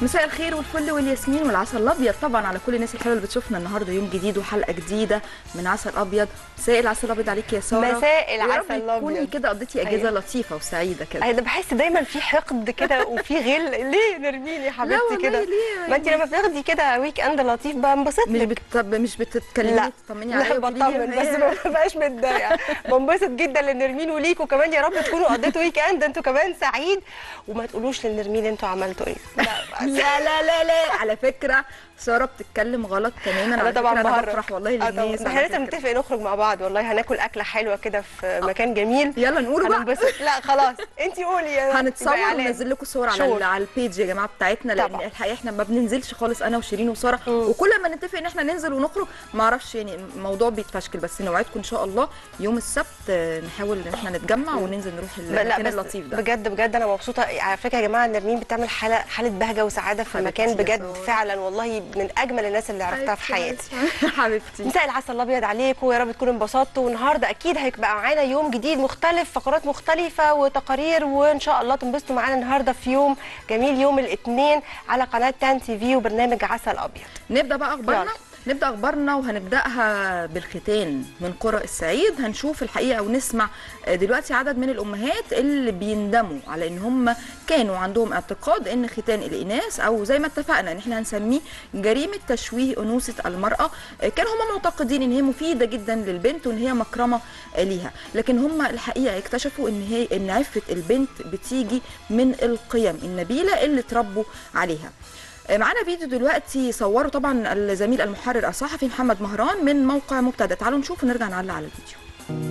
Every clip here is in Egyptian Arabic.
مساء الخير والفل والياسمين والعسل الابيض طبعا على كل الناس الحلوه اللي بتشوفنا النهارده يوم جديد وحلقه جديده من عسل ابيض مساء العسل الابيض عليك يا ساره مساء ويا رب العسل تكوني الابيض كده قضيتي اجازه أيوة. لطيفه وسعيده كده انا بحس دايما في حقد كده وفي غل ليه نرميني يا حبيبتي والله كده ليه؟ ما انت لما بتاخدي كده ويك اند لطيف بنبسط مش لك بت... مش بتتكلمي لا تطمني عليا لا وتقولي لي بطمن بس هي- ما ببقاش متضايقه بنبسط جدا لنرمين وليكوا كمان يا رب تكونوا قضيتوا ويك اند انتوا كمان سعيد وما تقولوش لنرمين انتوا عملتوا ايه لا لا لا لا لا على فكره ساره بتتكلم غلط تماما انا على طبعا فكره انا بهرج بفرح والله آه طبعاً. للناس احنا على لازم فكرة. نتفق نخرج مع بعض والله هناكل اكله حلوه كده في مكان جميل يلا نقول بقى هننبسط لا خلاص انت قولي يا هنتصور يبقى إعلان. وننزل لكم صور على شور. ال- على البيج يا جماعه بتاعتنا لان طبعا. الحقيقه احنا ما بننزلش خالص انا وشيرين وساره مم. وكل ما نتفق ان احنا ننزل ونخرج ما اعرفش يعني الموضوع بيتفشكل بس نوعدكم ان شاء الله يوم السبت آه، نحاول ان احنا نتجمع وننزل نروح لا المكان بس اللطيف ده بجد بجد انا مبسوطه على فكره يا جماعه نرمين بتعمل حاله حاله بهجه وسعاده في حبيبتي المكان يا بجد سارة. فعلا والله من اجمل الناس اللي عرفتها في حياتي حبيبتي مساء العسل الابيض عليكم ويا رب تكونوا انبسطتوا والنهارده اكيد هيبقى معانا يوم جديد مختلف فقرات مختلفه وتقارير وان شاء الله تنبسطوا معانا النهارده في يوم جميل يوم الاثنين على قناه تان تي في وبرنامج عسل ابيض نبدا بقى اخبارنا يلا. نبدا اخبارنا وهنبداها بالختان من قرى الصعيد هنشوف الحقيقه ونسمع دلوقتي عدد من الامهات اللي بيندموا على ان هم كانوا عندهم اعتقاد ان ختان الاناث او زي ما اتفقنا ان احنا هنسميه جريمه تشويه انوثه المراه كانوا هم معتقدين ان هي مفيده جدا للبنت وان هي مكرمه ليها لكن هم الحقيقه اكتشفوا ان هي ان عفه البنت بتيجي من القيم النبيله اللي اتربوا عليها معانا فيديو دلوقتي صوره طبعا الزميل المحرر الصحفي محمد مهران من موقع مبتدأ تعالوا نشوف ونرجع نعلق على الفيديو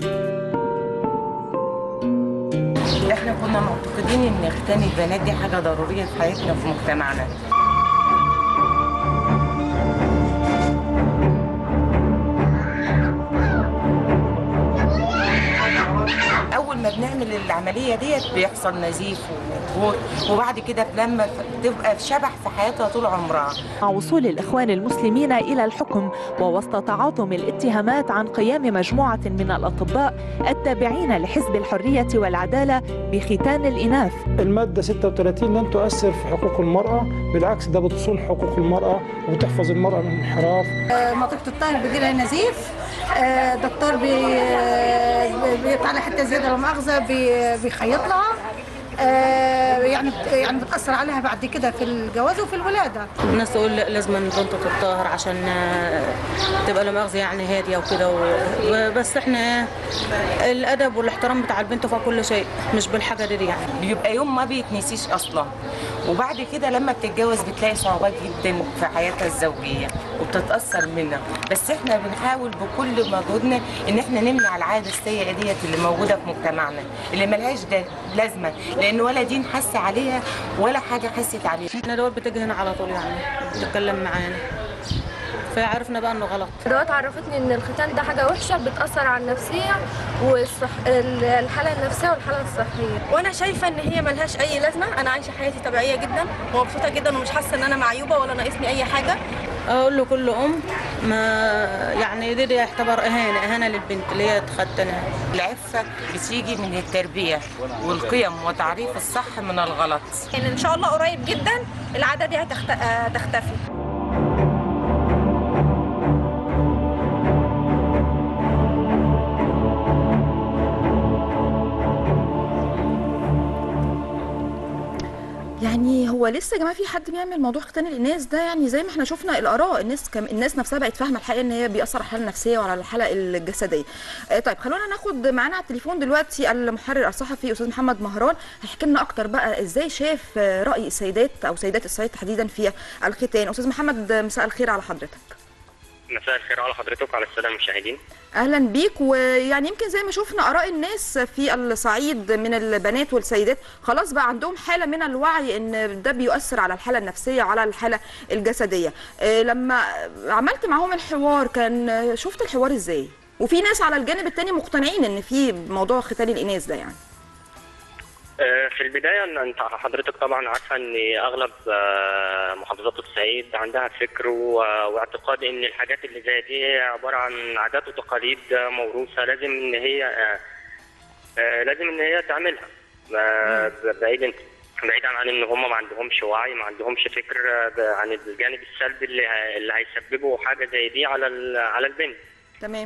احنا كنا معتقدين ان ختان البنات دي حاجه ضروريه في حياتنا في مجتمعنا اول ما بنعمل العمليه ديت بيحصل نزيف وهبوط وبعد كده لما تبقى شبح في حياتها طول عمرها مع وصول الإخوان المسلمين إلى الحكم ووسط تعاظم الاتهامات عن قيام مجموعة من الأطباء التابعين لحزب الحرية والعدالة بختان الإناث المادة 36 لن تؤثر في حقوق المرأة بالعكس ده بتصون حقوق المرأة وتحفظ المرأة من الانحراف منطقة الطاهر بيجيلها نزيف آه، دكتور بي بيقطع لها حتى زيادة لا مؤاخذة بي- بيخيط لها آه، يعني بت- يعني بتأثر عليها بعد كده في الجواز وفي الولادة الناس تقول لا لازم بنت تتطهر عشان آه، تبقى لا مؤاخذة يعني هاديه وكده و- بس احنا الادب والاحترام بتاع البنت فوق كل شيء مش بالحاجه دي يعني بيبقى يوم ما بيتنسيش اصلا وبعد كده لما بتتجوز بتلاقي صعوبات جدا في حياتها الزوجيه وبتتاثر منها بس احنا بنحاول بكل مجهودنا ان احنا نمنع العاده السيئه ديت اللي موجوده في مجتمعنا اللي ملهاش ده لازمه لان ولا دين حس عليها ولا حاجه حست عليها احنا دول بتيجي هنا على طول يعني بتتكلم معانا فعرفنا بقى انه غلط دوت عرفتني ان الختان ده حاجه وحشه بتاثر على النفسيه والصح الحاله النفسيه والحاله الصحيه وانا شايفه ان هي ملهاش اي لازمه انا عايشه حياتي طبيعيه جدا ومبسوطه جدا ومش حاسه ان انا معيوبه ولا ناقصني اي حاجه اقول له كل ام ما يعني دي, دي يعتبر اهانه اهانه للبنت اللي هي تختنها العفه بتيجي من التربيه والقيم وتعريف الصح من الغلط يعني ان شاء الله قريب جدا العاده دي هتخت... آه، تختفي يعني هو لسه يا جماعه في حد بيعمل موضوع ختان الاناث ده يعني زي ما احنا شفنا الاراء الناس كم الناس نفسها بقت فاهمه الحقيقه ان هي بيأثر على الحاله النفسيه وعلى الحاله الجسديه. آه طيب خلونا ناخد معانا على التليفون دلوقتي المحرر الصحفي استاذ محمد مهران هيحكي لنا اكتر بقى ازاي شاف آه، راي السيدات او سيدات الصعيد تحديدا في الختان. استاذ محمد آه، مساء الخير على حضرتك. مساء الخير على حضرتك وعلى الساده المشاهدين اهلا بيك ويعني يمكن زي ما شفنا اراء الناس في الصعيد من البنات والسيدات خلاص بقى عندهم حاله من الوعي ان ده بيؤثر على الحاله النفسيه وعلى الحاله الجسديه آه، لما عملت معاهم الحوار كان آه، شفت الحوار ازاي وفي ناس على الجانب التاني مقتنعين ان في موضوع ختان الاناث ده يعني آه، في البدايه ان انت حضرتك طبعا عارفه ان اغلب آه، محافظات الصعيد عندها فكر و- واعتقاد ان الحاجات اللي زي دي عباره عن عادات وتقاليد آه، موروثه لازم ان هي آه، آه، لازم ان هي تعملها آه، بعيدا بعيدا عن ان هم ما عندهمش وعي ما عندهمش فكر ب- عن الجانب السلبي اللي ه- اللي هيسببه حاجه زي دي على ال- على البنت تمام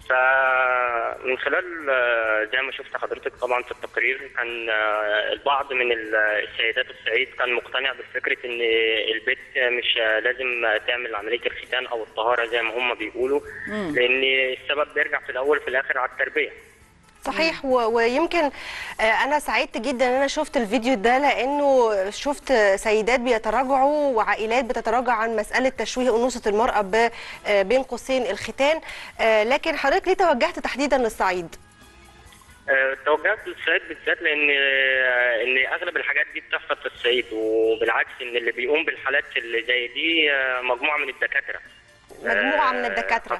فمن خلال آه، زي ما شفت حضرتك طبعا في التقرير كان آه، البعض من ال- السيدات الصعيد كان مقتنع بفكره ان البنت مش آه، لازم تعمل عمليه الختان او الطهاره زي ما هم بيقولوا مم. لان السبب بيرجع في الاول وفي الاخر على التربيه صحيح و- ويمكن آه، انا سعدت جدا ان انا شفت الفيديو ده لانه شفت سيدات بيتراجعوا وعائلات بتتراجع عن مساله تشويه انوثه المراه ب- آه، بين قوسين الختان آه، لكن حضرتك ليه توجهت تحديدا للصعيد؟ آه، توجهت للصعيد بالذات لان آه، ان اغلب الحاجات دي بتحصل في الصعيد وبالعكس ان اللي بيقوم بالحالات اللي زي دي آه، مجموعه من الدكاتره مجموعه من الدكاتره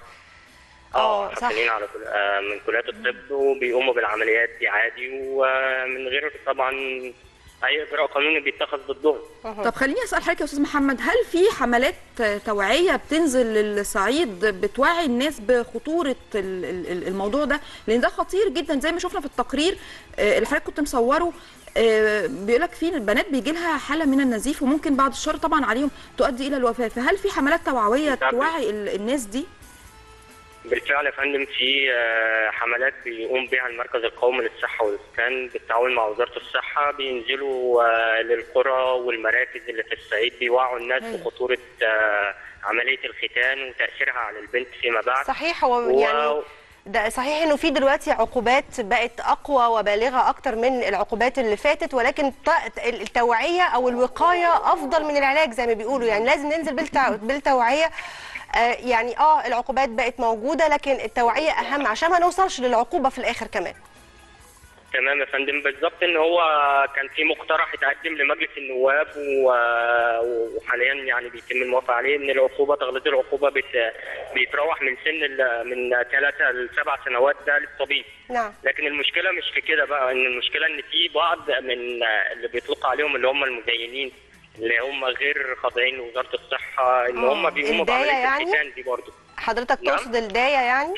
اه صح حاصلين على كل- آه، من كليات الطب وبيقوموا بالعمليات دي عادي ومن غير طبعا اي اجراء قانوني بيتخذ ضدهم طب خليني اسال حضرتك يا استاذ محمد هل في حملات توعيه بتنزل للصعيد بتوعي الناس بخطوره ال- ال- الموضوع ده لان ده خطير جدا زي ما شفنا في التقرير آه، اللي حضرتك كنت مصوره بيقول لك في البنات بيجي لها حاله من النزيف وممكن بعد الشر طبعا عليهم تؤدي الى الوفاه فهل في حملات توعويه توعي ال- الناس دي؟ بالفعل يا فندم في آه، حملات بيقوم بها المركز القومي للصحه والاسكان بالتعاون مع وزاره الصحه بينزلوا آه، للقرى والمراكز اللي في الصعيد بيوعوا الناس أيوة. بخطوره آه، عمليه الختان وتاثيرها على البنت فيما بعد صحيح هو و- يعني ده صحيح انه في دلوقتي عقوبات بقت اقوى وبالغه اكتر من العقوبات اللي فاتت ولكن ط- التوعيه او الوقايه افضل من العلاج زي ما بيقولوا يعني لازم ننزل بالتع... بالتوعيه آه، يعني اه العقوبات بقت موجوده لكن التوعيه اهم عشان ما نوصلش للعقوبه في الاخر كمان تمام يا فندم بالظبط ان هو كان في مقترح اتقدم لمجلس النواب و- وحاليا يعني بيتم الموافقه عليه ان العقوبه تغليظ العقوبه بت- بيتراوح من سن ال- من ثلاثه لسبع سنوات ده للطبيب نعم لكن المشكله مش في كده بقى ان المشكله ان في بعض من اللي بيطلق عليهم اللي هم المزينين اللي هم غير خاضعين لوزاره الصحه ان آه، هم بيقوموا الداية بعمليه يعني؟ الختان دي برضه حضرتك نعم. تقصد الدايه يعني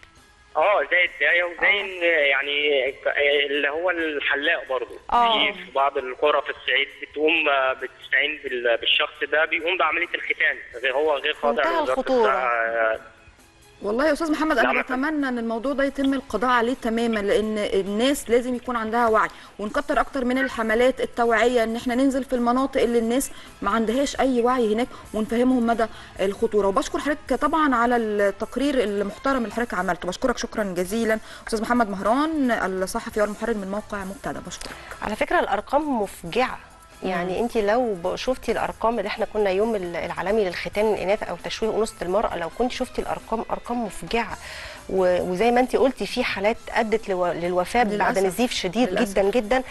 اه زي الدايه وزي إن يعني ك- اللي هو الحلاق برضه آه. في في بعض القرى في الصعيد بتقوم آه، بتستعين بال- بالشخص ده بيقوم بعمليه الختان غير هو غير خاضع منتهى لوزاره الخطورة. الصحة. والله يا استاذ محمد نعم انا يا فندم. بتمنى ان الموضوع ده يتم القضاء عليه تماما لان الناس لازم يكون عندها وعي ونكتر اكتر من الحملات التوعيه ان احنا ننزل في المناطق اللي الناس ما عندهاش اي وعي هناك ونفهمهم مدى الخطوره وبشكر حضرتك طبعا على التقرير المحترم اللي حضرتك عملته بشكرك شكرا جزيلا استاذ محمد مهران الصحفي والمحرر من موقع مبتدا بشكرك على فكره الارقام مفجعه يعني انت لو ب- شفتي الارقام اللي احنا كنا يوم ال- العالمي للختان الاناث او تشويه انوثه المراه لو كنت شفتي الارقام ارقام مفجعه و- وزي ما انت قلتي في حالات ادت لو- للوفاه بعد للأسف. نزيف شديد للأسف. جدا جدا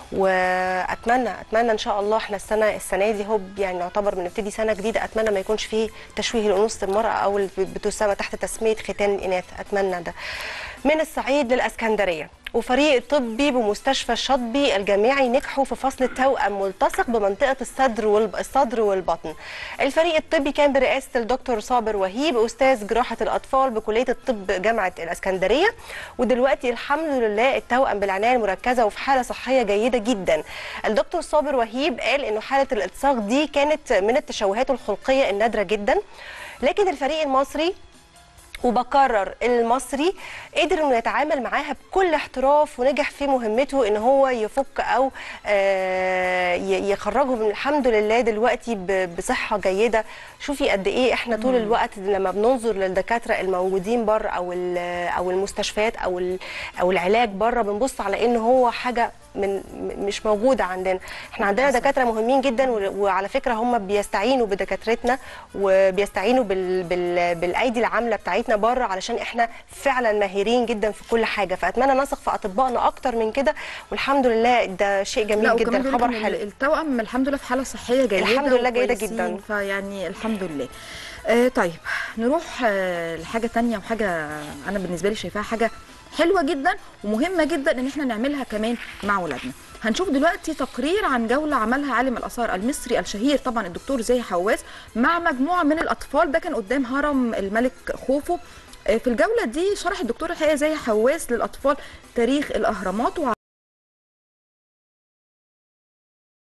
واتمنى اتمنى ان شاء الله احنا السنه السنه دي هو يعني نعتبر بنبتدي سنه جديده اتمنى ما يكونش فيه تشويه لانوثه المراه او اللي بتسمى تحت تسميه ختان الاناث اتمنى ده من الصعيد للاسكندريه وفريق طبي بمستشفى الشاطبي الجامعي نجحوا في فصل توأم ملتصق بمنطقة الصدر والب... الصدر والبطن. الفريق الطبي كان برئاسة الدكتور صابر وهيب أستاذ جراحة الأطفال بكلية الطب جامعة الإسكندرية ودلوقتي الحمد لله التوأم بالعناية المركزة وفي حالة صحية جيدة جدا. الدكتور صابر وهيب قال إنه حالة الإلتصاق دي كانت من التشوهات الخلقية النادرة جدا لكن الفريق المصري وبكرر المصري قدر انه يتعامل معاها بكل احتراف ونجح في مهمته ان هو يفك او آه، ي- يخرجه من الحمد لله دلوقتي ب- بصحه جيده شوفي قد ايه احنا طول مم. الوقت لما بننظر للدكاتره الموجودين بره او ال- او المستشفيات او ال- او العلاج بره بنبص على ان هو حاجه من م- مش موجوده عندنا احنا عندنا دكاتره مهمين جدا و- وعلى فكره هم بيستعينوا بدكاترتنا وبيستعينوا بال بال بالايدي العامله بتاعتنا بره علشان احنا فعلا ماهرين جدا في كل حاجه فاتمنى نثق في اطبائنا اكتر من كده والحمد لله ده شيء لا جميل وكمان جدا بيقول لك خبر إن حلو التوأم الحمد لله في حاله صحيه جيده الحمد لله جيدة وكويسين، جدا. فيعني الحمد لله آه طيب نروح آه لحاجه تانية وحاجه انا بالنسبه لي شايفاها حاجه حلوه جدا ومهمه جدا ان احنا نعملها كمان مع اولادنا هنشوف دلوقتي تقرير عن جولة عملها عالم الآثار المصري الشهير طبعا الدكتور زاهي حواس مع مجموعة من الأطفال ده كان قدام هرم الملك خوفو آه، في الجولة دي شرح الدكتور الحقيقة زاهي حواس للأطفال تاريخ الأهرامات وع-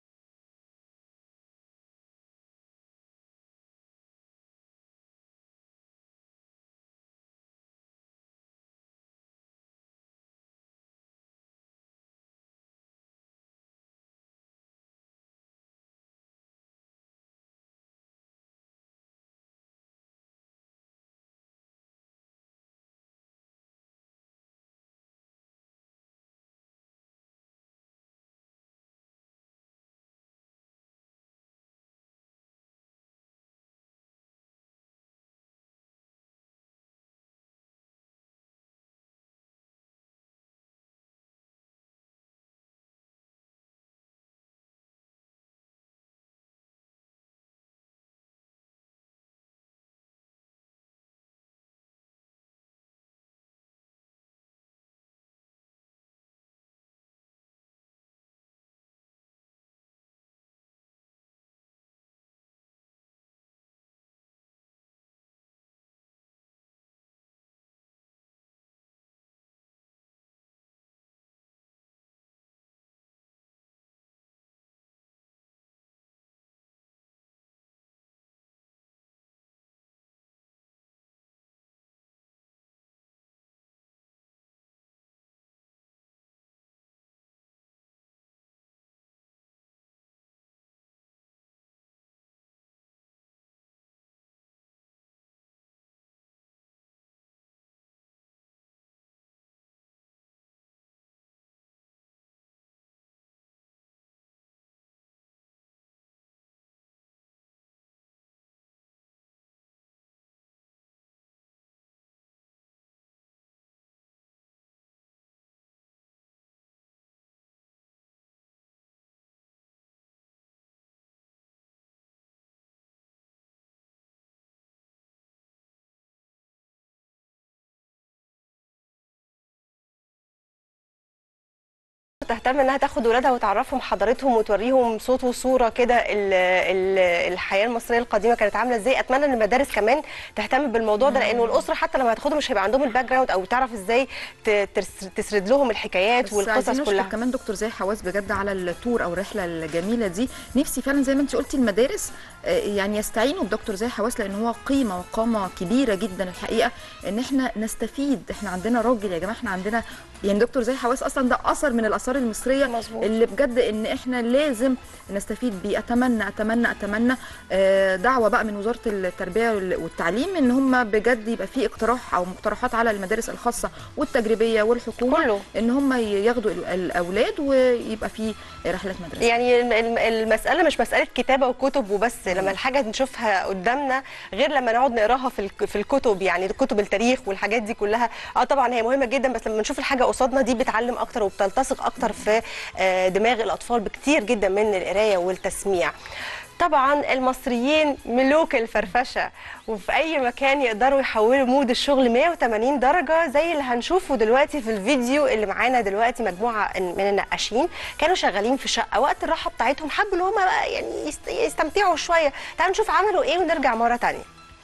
تهتم انها تاخد ولادها وتعرفهم حضارتهم وتوريهم صوت وصوره كده ال- ال- الحياه المصريه القديمه كانت عامله ازاي اتمنى ان المدارس كمان تهتم بالموضوع ده لانه الاسره حتى لما هتاخدهم مش هيبقى عندهم الباك جراوند او تعرف ازاي ت- ترس- تسرد لهم الحكايات بس والقصص عايزين نشكر كلها كمان دكتور زي حواس بجد على التور او الرحله الجميله دي نفسي فعلا زي ما انت قلتي المدارس آه، يعني يستعينوا بدكتور زي حواس لان هو قيمه وقامه كبيره جدا الحقيقه ان احنا نستفيد احنا عندنا راجل يا جماعه احنا عندنا يعني دكتور زي حواس اصلا ده اثر من الاثار المصريه مظبوط. اللي بجد ان احنا لازم نستفيد بيه اتمنى اتمنى اتمنى آه، دعوه بقى من وزاره التربيه والتعليم ان هم بجد يبقى في اقتراح او مقترحات على المدارس الخاصه والتجريبيه والحكومه كله. ان هم ياخدوا ال- الاولاد ويبقى في رحلات مدرسه يعني الم- الم- المسألة مش مسألة كتابة وكتب وبس لما الحاجة نشوفها قدامنا غير لما نقعد نقراها في الك- في الكتب يعني كتب التاريخ والحاجات دي كلها اه طبعا هي مهمة جدا بس لما نشوف الحاجة قصادنا دي بتعلم أكتر وبتلتصق أكتر في آه، دماغ الأطفال بكتير جدا من القراية والتسميع طبعا المصريين ملوك الفرفشه وفي اي مكان يقدروا يحولوا مود الشغل 180 درجه زي اللي هنشوفه دلوقتي في الفيديو اللي معانا دلوقتي مجموعه من النقاشين كانوا شغالين في شقه وقت الراحه بتاعتهم حبوا ان هم بقى يعني يست- يستمتعوا شويه تعالوا نشوف عملوا ايه ونرجع مره تانية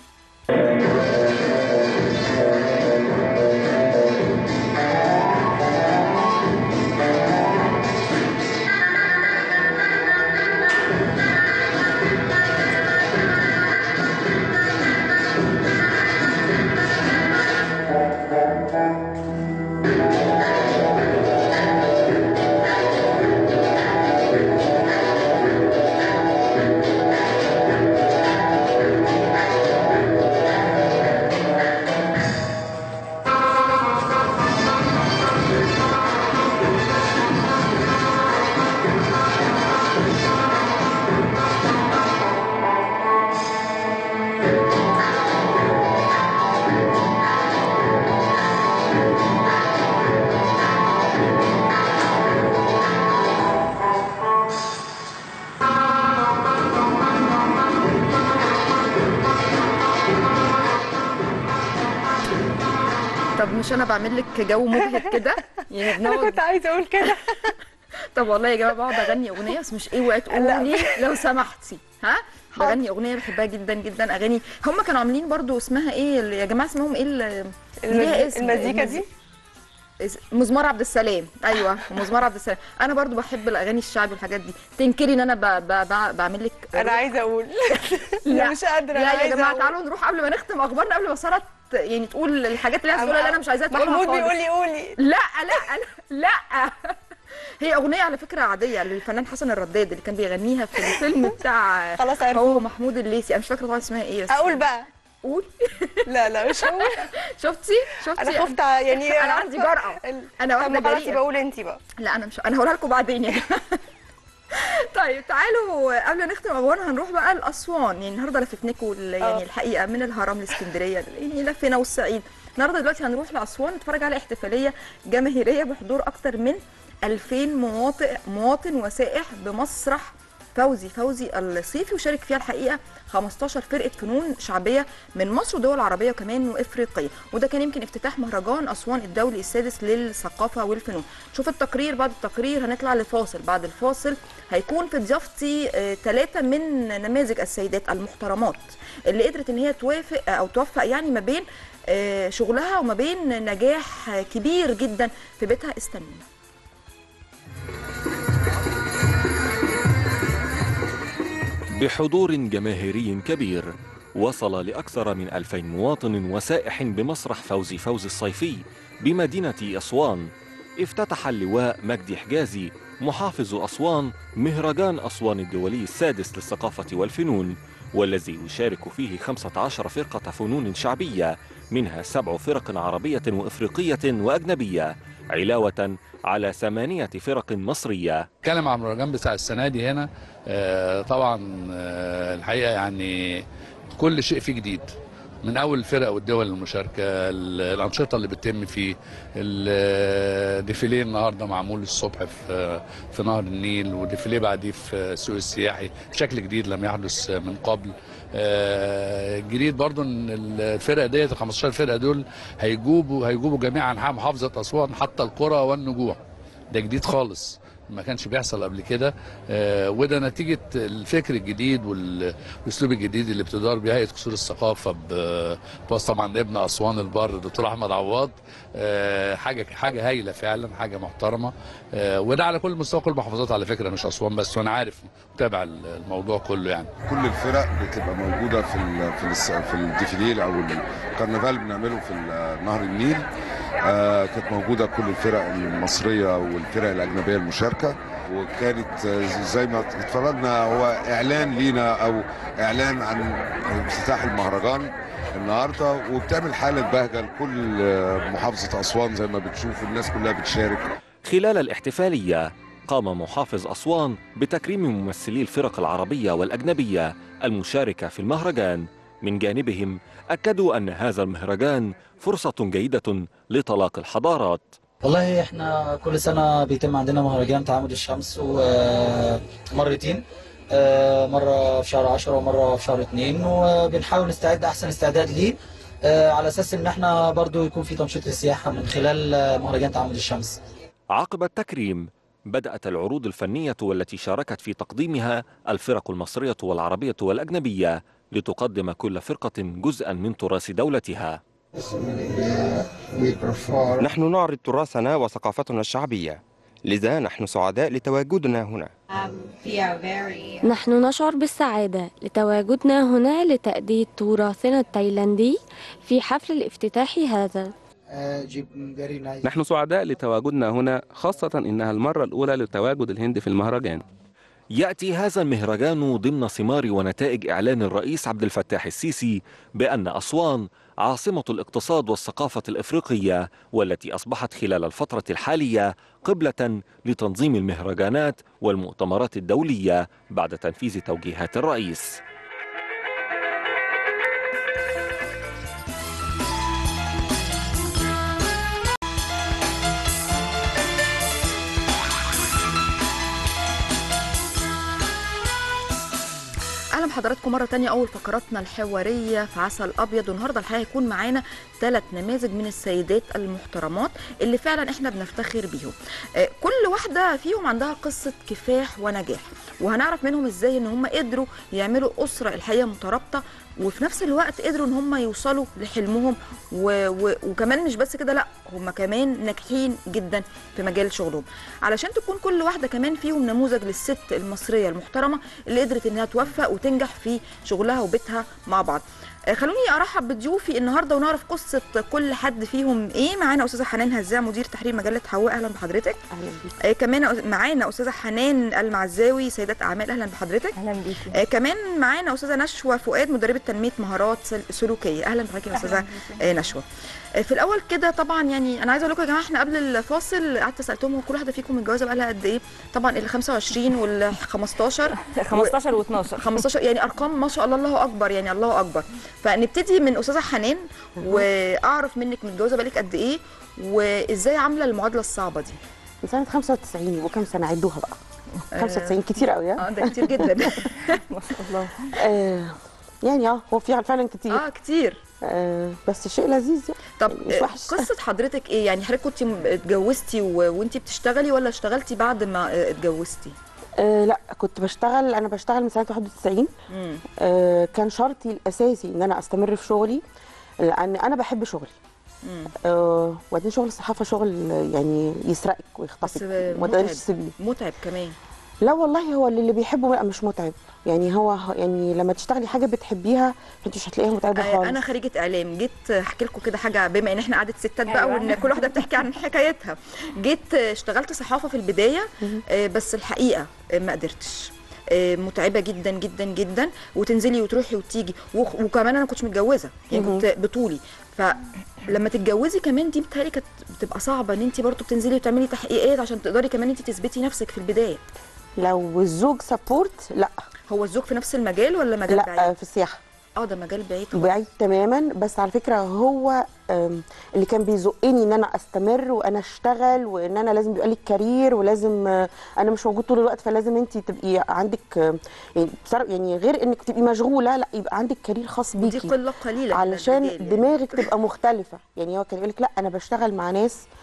طب مش انا بعمل لك جو مبهج كده يعني انا بنقعد كنت عايزه اقول كده طب والله يا جماعه بقعد اغني اغنيه بس مش ايه وقت تقولي لو سمحتي ها بغني اغنيه بحبها جدا جدا اغاني هم كانوا عاملين برضو اسمها ايه ال- يا جماعه اسمهم ايه ال- ليها اسم المزيكا المز- دي اس- مزمار عبد السلام ايوه مزمار عبد السلام انا برضو بحب الاغاني الشعبي والحاجات دي تنكري ان انا ب... ب... ب... بعمل لك انا عايزه اقول لا مش قادره لا أنا يا عايزة جماعه أقول. تعالوا نروح قبل ما نختم اخبارنا قبل ما ساره ت- يعني تقول الحاجات اللي هي هتقولها اللي انا مش عايزاها تقولها محمود خالص. بيقول لي قولي لا لا لا لا هي اغنيه على فكره عاديه للفنان حسن الرداد اللي كان بيغنيها في الفيلم بتاع خلاص عرفت. هو محمود الليثي انا مش فاكره طبعا اسمها ايه بس اقول بقى قول لا لا مش هقول شفتي شفتي انا خفت يعني انا عندي جرأة انا طب واحده ما خلاص جريئه يبقى قولي انت بقى لا انا مش انا هقولها لكم بعدين يعني طيب تعالوا قبل ما نختم اخبارنا هنروح بقى لاسوان يعني النهارده لفتنكم ال- يعني الحقيقه من الهرم لاسكندريه يعني لفينا والصعيد النهارده دلوقتي هنروح لاسوان نتفرج على احتفاليه جماهيريه بحضور اكتر من 2000 مواطن مواطن وسائح بمسرح فوزي فوزي الصيفي وشارك فيها الحقيقه 15 فرقه فنون شعبيه من مصر ودول عربيه وكمان وافريقيه وده كان يمكن افتتاح مهرجان اسوان الدولي السادس للثقافه والفنون شوف التقرير بعد التقرير هنطلع لفاصل بعد الفاصل هيكون في ضيافتي ثلاثه من نماذج السيدات المحترمات اللي قدرت ان هي توافق او توفق يعني ما بين آه، شغلها وما بين نجاح كبير جدا في بيتها استنونا بحضور جماهيري كبير وصل لأكثر من ألفي مواطن وسائح بمسرح فوزي فوزي الصيفي بمدينة أسوان افتتح اللواء مجدي حجازي محافظ أسوان مهرجان أسوان الدولي السادس للثقافة والفنون والذي يشارك فيه 15 فرقة فنون شعبية منها سبع فرق عربية وإفريقية وأجنبية علاوة على ثمانية فرق مصرية اتكلم عن المهرجان بتاع السنه دي هنا آه، طبعا آه، الحقيقه يعني كل شيء فيه جديد من اول الفرق والدول المشاركه ال- الانشطه اللي بتتم فيه الديفيليه النهارده معمول الصبح في في نهر النيل وديفيليه بعديه في السوق السياحي بشكل جديد لم يحدث من قبل آه، الجديد برضو ان الفرق ديت ال 15 فرقه دول هيجوبوا هيجوبوا جميع انحاء محافظه اسوان حتى القرى والنجوع ده جديد خالص ما كانش بيحصل قبل كده آه، وده نتيجه الفكر الجديد وال- والاسلوب الجديد اللي بتدار بيه هيئه قصور الثقافه ب- بواسطه طبعا ابن اسوان البر الدكتور احمد عواد آه، حاجه حاجه هايله فعلا حاجه محترمه آه، وده على كل مستوى كل المحافظات على فكره مش اسوان بس وانا عارف متابع الموضوع كله يعني كل الفرق بتبقى موجوده في ال في ال في الديفيليه او الكرنفال بنعمله في ال- نهر النيل آه كانت موجوده كل الفرق المصريه والفرق الاجنبيه المشاركه وكانت آه، زي ما اتفرجنا هو اعلان لينا او اعلان عن افتتاح المهرجان النهارده وبتعمل حاله بهجه لكل آه، محافظه اسوان زي ما بتشوف الناس كلها بتشارك خلال الاحتفالية قام محافظ أسوان بتكريم ممثلي الفرق العربية والأجنبية المشاركة في المهرجان من جانبهم أكدوا أن هذا المهرجان فرصة جيدة لطلاق الحضارات والله احنا كل سنة بيتم عندنا مهرجان تعامد الشمس ومرتين آه، مرة في شهر 10 ومرة في شهر 2 وبنحاول نستعد أحسن استعداد ليه آه، على أساس إن احنا برضو يكون في تنشيط للسياحة من خلال آه، مهرجان تعامد الشمس عقب التكريم بدأت العروض الفنية والتي شاركت في تقديمها الفرق المصرية والعربية والأجنبية لتقدم كل فرقة جزءا من تراث دولتها نحن نعرض تراثنا وثقافتنا الشعبية لذا نحن سعداء لتواجدنا هنا نحن نشعر بالسعادة لتواجدنا هنا لتأدية تراثنا التايلاندي في حفل الافتتاح هذا نحن سعداء لتواجدنا هنا خاصة إنها المرة الأولى لتواجد الهند في المهرجان يأتي هذا المهرجان ضمن ثمار ونتائج إعلان الرئيس عبد الفتاح السيسي بأن أسوان عاصمة الاقتصاد والثقافة الإفريقية والتي أصبحت خلال الفترة الحالية قبلة لتنظيم المهرجانات والمؤتمرات الدولية بعد تنفيذ توجيهات الرئيس اهلا بحضراتكم مره تانية اول فقراتنا الحواريه في عسل ابيض والنهارده الحقيقه هيكون معانا ثلاث نماذج من السيدات المحترمات اللي فعلا احنا بنفتخر بيهم آه، كل واحده فيهم عندها قصه كفاح ونجاح وهنعرف منهم ازاي ان هم قدروا يعملوا اسره الحقيقه مترابطه وفي نفس الوقت قدروا ان هم يوصلوا لحلمهم و... و... وكمان مش بس كده لا هم كمان ناجحين جدا في مجال شغلهم علشان تكون كل واحده كمان فيهم نموذج للست المصريه المحترمه اللي قدرت انها توفق وتنجح في شغلها وبيتها مع بعض آه، خلوني ارحب بضيوفي النهارده ونعرف قصه كل حد فيهم ايه معانا استاذه حنان هزاع مدير تحرير مجله حواء اهلا بحضرتك اهلا بيك آه كمان معانا استاذه حنان المعزاوي سيدات اعمال اهلا بحضرتك اهلا بيكي آه كمان معانا استاذه نشوى فؤاد مدربه تنميه مهارات سل- سلوكيه اهلا بحضرتك يا استاذه آه نشوى آه في الاول كده طبعا يعني انا عايزه اقول لكم يا جماعه احنا قبل الفاصل قعدت سالتهم هو كل واحده فيكم متجوزه بقى لها قد ايه طبعا ال 25 وال 15 15 و12 15 يعني ارقام ما شاء الله الله اكبر يعني الله اكبر فنبتدي من استاذه حنان واعرف منك متجوزه بقالك قد ايه وازاي عامله المعادله الصعبه دي من سنه 95 وكم سنه عدوها بقى 95 كتير قوي اه ده كتير جدا ما شاء الله آه يعني اه هو في فعلا كتير اه كتير آه بس شيء لذيذ يعني طب مش آه، وحش قصه حضرتك ايه يعني حضرتك كنت م- اتجوزتي و... وانت بتشتغلي ولا اشتغلتي بعد ما آه، اتجوزتي آه لا كنت بشتغل انا بشتغل من سنه 91 امم آه كان شرطي الاساسي ان انا استمر في شغلي لان انا بحب شغلي امم آه وبعدين شغل الصحافه شغل يعني يسرقك ويخطفك وما تقدريش تسيبيه متعب كمان لا والله هو اللي اللي بيحبه بقى مش متعب يعني هو يعني لما تشتغلي حاجه بتحبيها انت مش هتلاقيها متعبه آه، خالص انا خريجه اعلام جيت احكي لكم كده حاجه بما ان احنا قعده ستات بقى أيوة. وان كل واحده بتحكي عن حكايتها جيت آه، اشتغلت صحافه في البدايه آه، بس الحقيقه آه، ما قدرتش آه، متعبه جدا جدا جدا وتنزلي وتروحي وتيجي وخ- وكمان انا ما كنتش متجوزه يعني مهم. كنت بطولي فلما تتجوزي كمان دي بتهيألي كانت بتبقى صعبه ان انت برضو بتنزلي وتعملي تحقيقات عشان تقدري كمان انت تثبتي نفسك في البدايه لو الزوج سبورت لا هو الزوج في نفس المجال ولا مجال لا بعيد آه، في السياحه اه ده مجال بعيد خالص. بعيد تماما بس على فكره هو آم، اللي كان بيزقني ان انا استمر وانا اشتغل وان انا لازم يبقى لي كارير ولازم آه، انا مش موجود طول الوقت فلازم انت تبقي عندك آه، يعني بصراحة- يعني غير انك تبقي مشغوله لا يبقى عندك كارير خاص ودي بيكي قله قليله من علشان الرجال يعني. دماغك تبقى مختلفه يعني هو كان يقول لك لا انا بشتغل مع ناس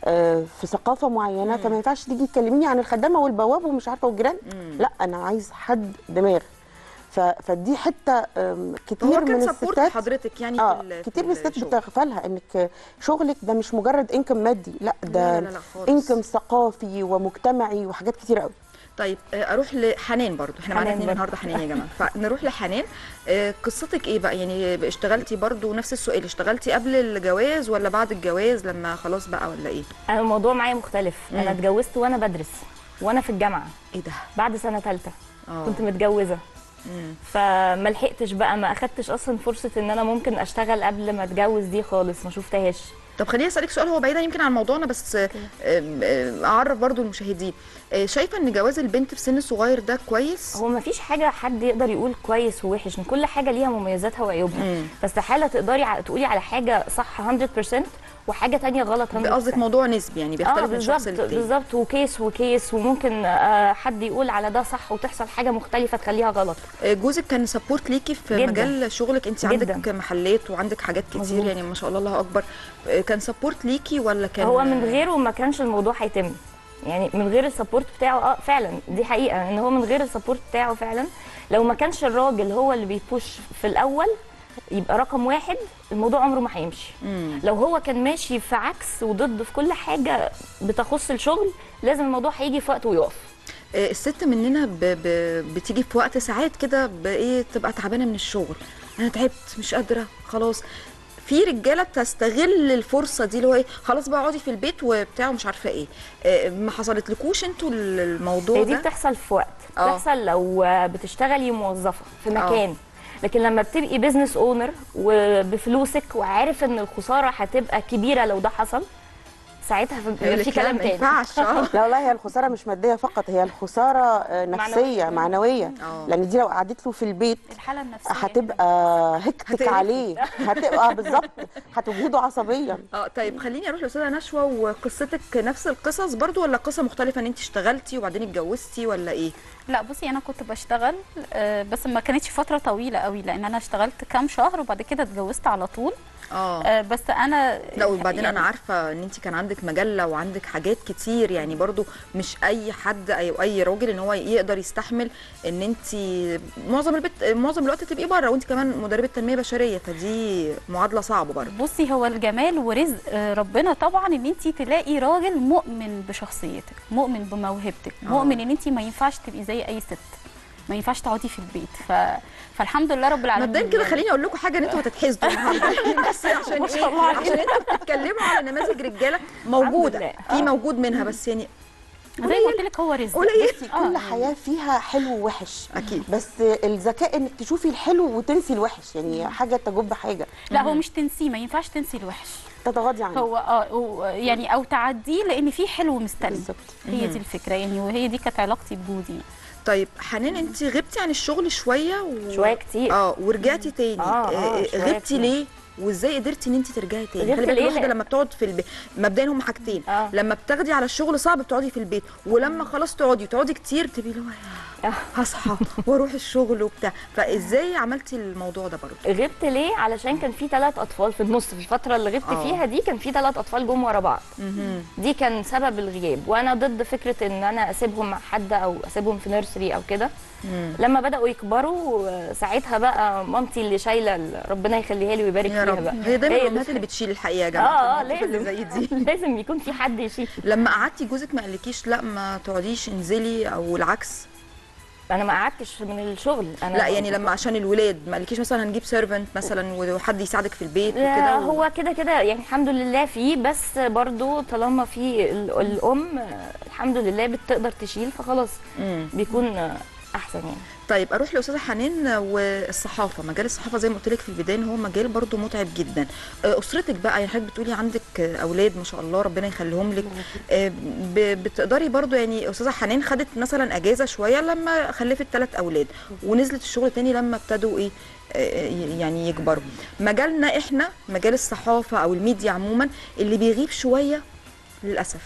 آه، في ثقافه معينه فما ينفعش تيجي تكلميني عن الخدامه والبواب ومش عارفه والجيران لا انا عايز حد دماغ ف... فدي حته آم، كتير هو من كان سبورت الستات حضرتك يعني اه في ال- في كتير من الستات الشغل. بتغفلها انك شغلك ده مش مجرد انكم مادي لا ده لا، لا، لا خالص. انكم ثقافي ومجتمعي وحاجات كتير قوي طيب آه، اروح لحنان برضو احنا معانا حنان اتنين برضو. النهارده حنان يا جماعه فنروح لحنان آه، قصتك ايه بقى يعني اشتغلتي برضو نفس السؤال اشتغلتي قبل الجواز ولا بعد الجواز لما خلاص بقى ولا ايه انا الموضوع معايا مختلف مم. انا اتجوزت وانا بدرس وانا في الجامعه ايه ده بعد سنه ثالثه آه. كنت متجوزه مم. فما لحقتش بقى ما اخدتش اصلا فرصه ان انا ممكن اشتغل قبل ما اتجوز دي خالص ما شفتهاش طب خليني اسالك سؤال هو بعيدا يمكن عن موضوعنا بس آه، آه، اعرف برضو المشاهدين آه، شايفه ان جواز البنت في سن صغير ده كويس هو ما فيش حاجه حد يقدر يقول كويس ووحش إن كل حاجه ليها مميزاتها وعيوبها فاستحاله تقدري ع- تقولي على حاجه صح 100% وحاجه تانية غلط 100% قصدك موضوع نسبي يعني بيختلف اه من شخص بالظبط للتاني بالظبط وكيس وكيس وممكن آه، حد يقول على ده صح وتحصل حاجه مختلفه تخليها غلط آه، جوزك كان سبورت ليكي في جداً. مجال شغلك انت جداً. عندك محلات وعندك حاجات كتير مظبوط. يعني ما شاء الله الله اكبر آه، كان سبورت ليكي ولا كان هو من غيره ما كانش الموضوع هيتم يعني من غير السبورت بتاعه اه فعلا دي حقيقه ان هو من غير السبورت بتاعه فعلا لو ما كانش الراجل هو اللي بيبوش في الاول يبقى رقم واحد الموضوع عمره ما هيمشي مم. لو هو كان ماشي في عكس وضد في كل حاجه بتخص الشغل لازم الموضوع هيجي في وقت ويقف آه، الست مننا ب... ب... بتيجي في وقت ساعات كده بايه تبقى تعبانه من الشغل انا تعبت مش قادره خلاص في رجاله بتستغل الفرصه دي اللي هو ايه خلاص بقى اقعدي في البيت وبتاع ومش عارفه ايه آه، ما حصلتلكوش انتوا الموضوع هي دي ده بتحصل في وقت آه. بتحصل لو بتشتغلي موظفه في آه. مكان لكن لما بتبقي بزنس اونر وبفلوسك وعارف ان الخساره هتبقى كبيره لو ده حصل ساعتها في, في كلام تاني لا والله هي الخساره مش ماديه فقط هي الخساره آه، نفسيه معنويه لان دي لو قعدت له في البيت الحاله النفسيه هتبقى هكتك هتقرفه. عليه هتبقى بالظبط هتجهده عصبيا اه طيب خليني اروح لاستاذه نشوى وقصتك نفس القصص برضو ولا قصه مختلفه ان انت اشتغلتي وبعدين اتجوزتي ولا ايه لا بصي انا كنت بشتغل آه، بس ما كانتش فتره طويله قوي لان انا اشتغلت كام شهر وبعد كده اتجوزت على طول اه آه، بس انا لا وبعدين يعني انا عارفه ان انت كان عندك مجله وعندك حاجات كتير يعني برضو مش اي حد اي اي راجل ان هو يقدر يستحمل ان انت معظم البيت معظم الوقت تبقي بره وانت كمان مدربه تنميه بشريه فدي معادله صعبه برضو بصي هو الجمال ورزق آه، ربنا طبعا ان انت تلاقي راجل مؤمن بشخصيتك مؤمن بموهبتك آه. مؤمن ان انت ما ينفعش تبقي زي اي ست ما ينفعش تقعدي في البيت ف... فالحمد لله رب العالمين مبدئيا كده خليني اقول لكم حاجه ان انتوا هتتحسدوا النهارده بس عشان ما شاء ايه الله عليك. عشان انتوا بتتكلموا على نماذج رجاله موجوده لله. في موجود منها بس يعني زي ما قلت لك هو رزق قليل بصي كل حياه فيها حلو ووحش اكيد بس الذكاء انك تشوفي الحلو وتنسي الوحش يعني حاجه تجب حاجه لا هو مش تنسيه ما ينفعش تنسي الوحش تتغاضي عنه هو اه هو يعني او تعديه لان في حلو مستني بالظبط هي مهم. دي الفكره يعني وهي دي كانت علاقتي بجوزي طيب حنان انت غبتي عن الشغل شويه و... شوية كتير. اه ورجعتي تاني آه، آه، آه، شوية غبتي كتير. ليه وازاي قدرتي ان انت ترجعي تاني غبت خلي بالك ليه؟ الواحده لما بتقعد في البيت مبدئيا هم حاجتين آه. لما بتاخدي على الشغل صعب بتقعدي في البيت ولما خلاص تقعدي تقعدي كتير بتبقي اللي هو يا هصحى واروح الشغل وبتاع فازاي عملتي الموضوع ده برضه غبت ليه علشان كان في ثلاث اطفال في النص في الفتره اللي غبت آه. فيها دي كان في ثلاث اطفال جم ورا بعض دي كان سبب الغياب وانا ضد فكره ان انا اسيبهم مع حد او اسيبهم في نيرسري او كده لما بداوا يكبروا آه، ساعتها بقى مامتي اللي شايله ال- ربنا يخليها لي ويبارك يا فيها رب بقى هي دايما اللي الامهات اللي بتشيل الحقيقه يا جماعه اه اه في المواقف اللي لازم زي دي لازم يكون في حد يشيل لما قعدتي جوزك ما قالكيش لا ما تقعديش انزلي او العكس انا ما قعدتش من الشغل انا لا يعني لما عشان الولاد ما قالكيش مثلا هنجيب سيرفنت مثلا وحد يساعدك في البيت لا وكده و... هو كده كده يعني الحمد لله فيه بس برضو طالما في ال- الام آه، الحمد لله بتقدر تشيل فخلاص مم. بيكون آه، احسن يعني طيب اروح لاستاذه حنان والصحافه مجال الصحافه زي ما قلت لك في البدايه إن هو مجال برضو متعب جدا آه، اسرتك بقى يعني حضرتك بتقولي عندك آه، اولاد ما شاء الله ربنا يخليهم لك آه، ب- بتقدري برضو يعني استاذه حنان خدت مثلا اجازه شويه لما خلفت ثلاث اولاد ونزلت الشغل تاني لما ابتدوا ايه آه، يعني يكبروا مجالنا احنا مجال الصحافه او الميديا عموما اللي بيغيب شويه للاسف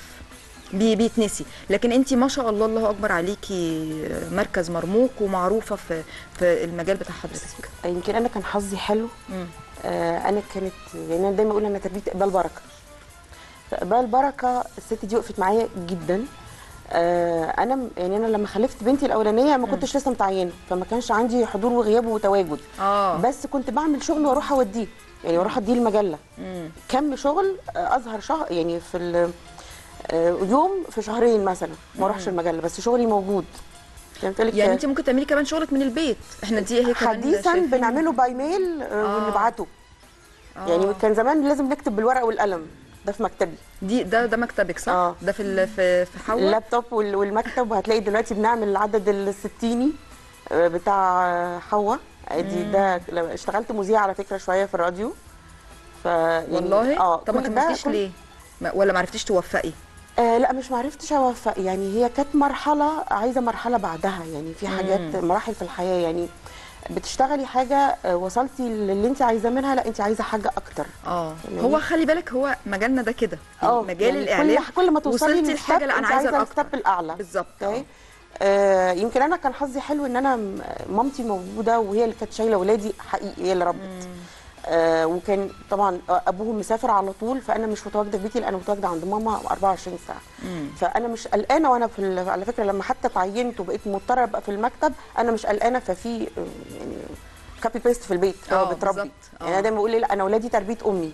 بي بيتنسي لكن انت ما شاء الله الله اكبر عليكي مركز مرموق ومعروفه في في المجال بتاع حضرتك يمكن انا كان حظي حلو مم. آه انا كانت يعني انا دايما اقول انا تربيه اقبال بركه استقبال بركه الست دي وقفت معايا جدا آه انا م- يعني انا لما خلفت بنتي الاولانيه ما كنتش لسه متعينه فما كانش عندي حضور وغياب وتواجد اه بس كنت بعمل شغل واروح اوديه يعني واروح اديه المجله مم. كم شغل آه، اظهر شهر يعني في ال- آه، يوم في شهرين مثلا ما اروحش مم. المجله بس شغلي موجود فهمت لك يعني انت ممكن تعملي كمان شغلك من البيت احنا دي هي كمان حديثا شايفين- بنعمله باي ميل آه، آه. ونبعته آه. يعني كان زمان لازم نكتب بالورقه والقلم ده في مكتبي دي ده ده مكتبك صح؟ اه ده في ال- في في حوا اللابتوب وال- والمكتب وهتلاقي دلوقتي بنعمل العدد الستيني آه، بتاع آه، حوا دي مم. ده لما اشتغلت مذيع على فكره شويه في الراديو ف يعني والله اه طب ما كل ده كملتيش كل- ليه؟ ما- ولا ما عرفتيش توفقي؟ آه لا مش معرفتش اوفق يعني هي كانت مرحله عايزه مرحله بعدها يعني في حاجات مم. مراحل في الحياه يعني بتشتغلي حاجه آه، وصلتي للي انت عايزاه منها لا انت عايزه حاجه اكتر اه تمام؟ هو خلي بالك هو مجالنا ده كده اه مجال يعني الاعلام كل كل ما توصلي وصلتي للستep لحاجه لا انا انت عايزه الاكتر الستep الاعلى بالظبط اوكي آه يمكن انا كان حظي حلو ان انا م- مامتي موجوده وهي اللي كانت شايله ولادي حقيقي هي اللي ربت آه وكان طبعا ابوهم مسافر على طول فانا مش متواجده في بيتي لأ انا متواجده عند ماما 24 ساعه فانا مش قلقانه وانا في ال- على فكره لما حتى اتعينت وبقيت مضطره ابقى في المكتب انا مش قلقانه ففي آه، يعني كابي بيست في البيت اه، فهو بتربي بالظبط، يعني انا دايما بقول لا انا اولادي تربيه امي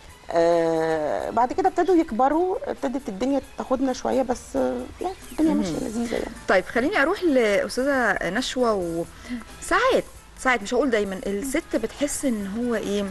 آه بعد كده ابتدوا يكبروا ابتدت الدنيا تاخدنا شويه بس آه يعني الدنيا مهم. ماشيه لذيذه يعني طيب خليني اروح لاستاذه نشوى وساعات ساعات مش هقول دايما الست بتحس ان هو ايه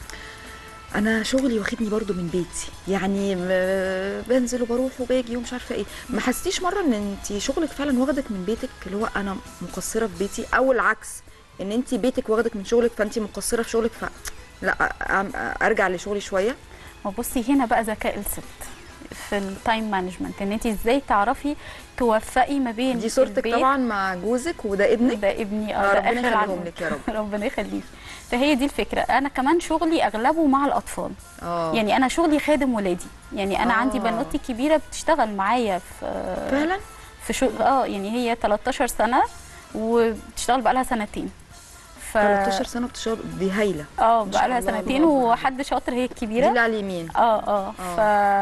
انا شغلي واخدني برضو من بيتي يعني م- بنزل وبروح وباجي ومش عارفه ايه ما حسيتيش مره ان انت شغلك فعلا واخدك من بيتك اللي هو انا مقصره في بيتي او العكس ان انت بيتك واخدك من شغلك فانت مقصره في شغلك ف لا أعم- ارجع لشغلي شويه وبصي هنا بقى ذكاء الست في التايم مانجمنت ان انت ازاي تعرفي توفقي ما بين دي صورتك البيت- طبعا مع جوزك وده ابنك ده ابني آه، اه ده ربنا اخر يخليهم العنقود. لك يا رب. ربنا يخليك فهي دي الفكره انا كمان شغلي اغلبه مع الاطفال اه يعني انا شغلي خادم ولادي يعني انا آه. عندي بنوتي الكبيره بتشتغل معايا في فعلا في شغل اه يعني هي 13 سنه وبتشتغل بقى لها سنتين ف 13 سنه بتشتغل دي هايله اه ما بقى شاء لها الله، سنتين الله أكبر. وحد شاطر هي الكبيره دي اللي على اليمين اه اه ف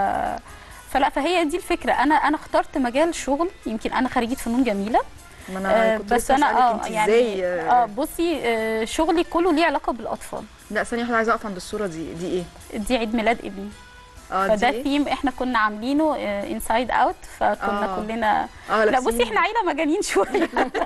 فلا فهي دي الفكره انا انا اخترت مجال شغل يمكن انا خريجه فنون جميله ما انا آه، كنت بس لسه انا أسألك اه انت يعني ازاي اه بصي آه شغلي كله ليه علاقه بالاطفال لا ثانيه واحده عايزه اقف عند الصوره دي دي ايه دي عيد ميلاد ابني اه دي فده إيه؟ ثيم احنا كنا عاملينه انسايد اوت فكنا آه. كلنا اه لا لابسين- بصي احنا عيله مجانين شويه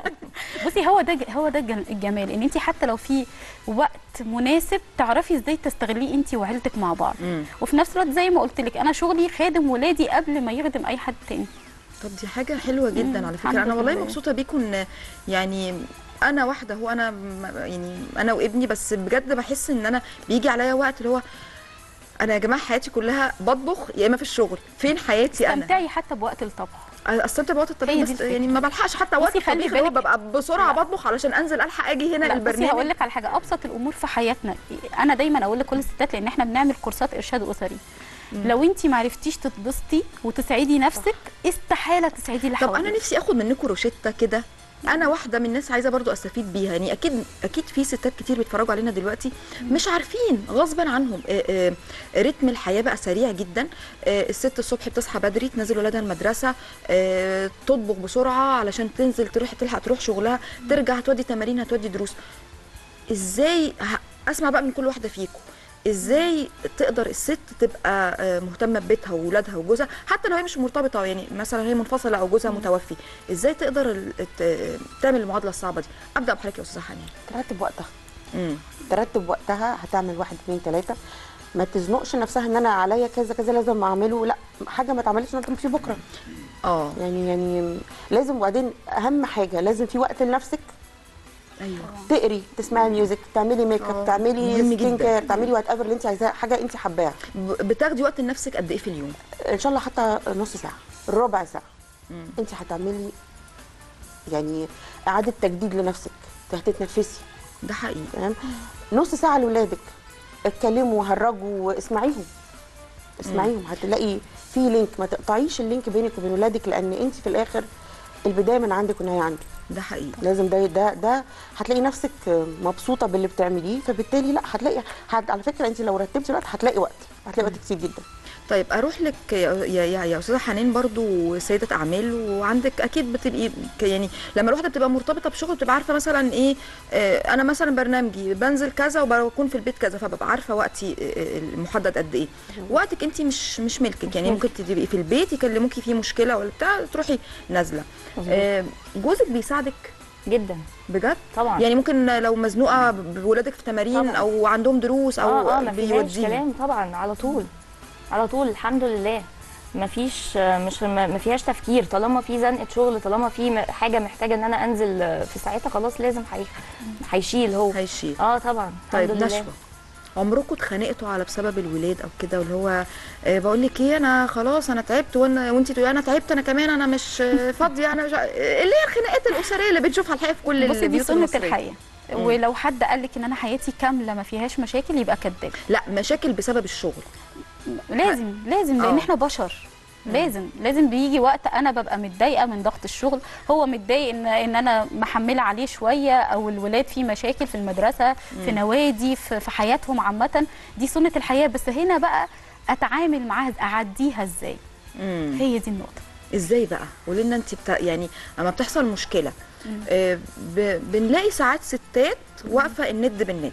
بصي هو ده هو ده الجم- الجمال ان انت حتى لو في وقت مناسب تعرفي ازاي تستغليه انت وعيلتك مع بعض مم. وفي نفس الوقت زي ما قلت لك انا شغلي خادم ولادي قبل ما يخدم اي حد تاني طب دي حاجه حلوه جدا مم، على فكره الحمد انا والله لله. مبسوطه بيكم ان يعني انا واحده هو انا م- يعني انا وابني بس بجد بحس ان انا بيجي عليا وقت اللي هو انا يا جماعه حياتي كلها بطبخ يا اما في الشغل فين حياتي انا استمتعي حتى بوقت الطبخ استمتع بوقت الطبيخ هي بس دي الفكرة. يعني ما بلحقش حتى وقت بصي خلي الطبيخ اللي هو بالك- ببقى بسرعه بطبخ علشان انزل الحق اجي هنا لا بصي البرنامج هقول لك على حاجه ابسط الامور في حياتنا انا دايما اقول لكل الستات لان احنا بنعمل كورسات ارشاد اسري مم. لو انت ما عرفتيش تتبسطي وتسعدي نفسك استحاله تسعدي اللي طب انا حواليك. نفسي اخد منكم روشته كده انا واحده من الناس عايزه برضو استفيد بيها يعني اكيد اكيد في ستات كتير بيتفرجوا علينا دلوقتي مش عارفين غصبا عنهم آه، آه، رتم الحياه بقى سريع جدا آه، الست الصبح بتصحى بدري تنزل ولادها المدرسه آه، تطبخ بسرعه علشان تنزل تروح تلحق تروح شغلها ترجع تودي تمارين هتودي دروس ازاي ه- اسمع بقى من كل واحده فيكم ازاي تقدر الست تبقى آه، مهتمه ببيتها واولادها وجوزها حتى لو هي مش مرتبطه يعني مثلا هي منفصله او جوزها متوفي ازاي تقدر ال- ت- تعمل المعادله الصعبه دي ابدا بحضرتك يا استاذه حنان ترتب وقتها امم ترتب وقتها هتعمل واحد اتنين تلاته ما تزنقش نفسها ان انا عليا كذا كذا لازم اعمله لا حاجه ما اتعملتش نقدم في بكره اه يعني يعني لازم وبعدين اهم حاجه لازم في وقت لنفسك ايوه تقري تسمعي ميوزك تعملي ميك آه، اب تعملي مهم سكين جدا. كير تعملي وات ايفر اللي انت عايزاه حاجه انت حباها ب- بتاخدي وقت لنفسك قد ايه في اليوم ان شاء الله حتى نص ساعه ربع ساعه مم. انت هتعملي يعني اعاده تجديد لنفسك هتتنفسي ده حقيقي تمام نص ساعه لاولادك اتكلموا هرجوا واسمعيهم اسمعيهم هتلاقي في لينك ما تقطعيش اللينك بينك وبين ولادك لان انت في الاخر البدايه من عندك والنهايه عندك ده حقيقي لازم ده ده ده هتلاقي نفسك مبسوطه باللي بتعمليه فبالتالي لا هتلاقي هت على فكره انت لو رتبتي الوقت هتلاقي وقت هتلاقي وقت كتير جدا طيب اروح لك يا يا, يا, يا استاذه حنان برضو سيده اعمال وعندك اكيد بتبقي ك- يعني لما الواحده بتبقى مرتبطه بشغل بتبقى عارفه مثلا ايه آه، انا مثلا برنامجي بنزل كذا وبكون في البيت كذا فببقى عارفه وقتي آه، المحدد قد ايه وقتك انت مش مش ملكك يعني ممكن تبقي في البيت يكلموكي في مشكله ولا بتاع تروحي نازله مظبوط. آه، جوزك بيساعدك جدا بجد طبعا يعني ممكن لو مزنوقه بولادك في تمارين طبعا. او عندهم دروس او اه اه ما فيهاش بيوديهم كلام طبعا على طول على طول الحمد لله ما فيش مش ما ما فيهاش تفكير طالما في زنقه شغل طالما في م- حاجه محتاجه ان انا انزل في ساعتها خلاص لازم هي- هيشيل هو هيشيل اه طبعا طيب الحمد لله نشوى عمركم اتخانقتوا على بسبب الولاد او كده واللي هو آه، بقول لك ايه انا خلاص انا تعبت وانا وانت تقولي انا تعبت انا كمان انا مش آه، فاضيه انا مش ع- اللي هي الخناقات الاسريه اللي بنشوفها الحقيقه في كل بصي دي البيوت سنه المصريه الحياه مم. ولو حد قال لك ان انا حياتي كامله ما فيهاش مشاكل يبقى كذاب لا مشاكل بسبب الشغل لازم لازم لان آه. احنا بشر لازم لازم بيجي وقت انا ببقى متضايقه من ضغط الشغل هو متضايق ان ان انا محمله عليه شويه او الولاد في مشاكل في المدرسه في مم. نوادي في, في حياتهم عامه دي سنه الحياه بس هنا بقى اتعامل معاها اعديها ازاي مم. هي دي النقطه ازاي بقى قولي لنا انت بتا... يعني اما بتحصل مشكله آه ب... بنلاقي ساعات ستات واقفه الند بالند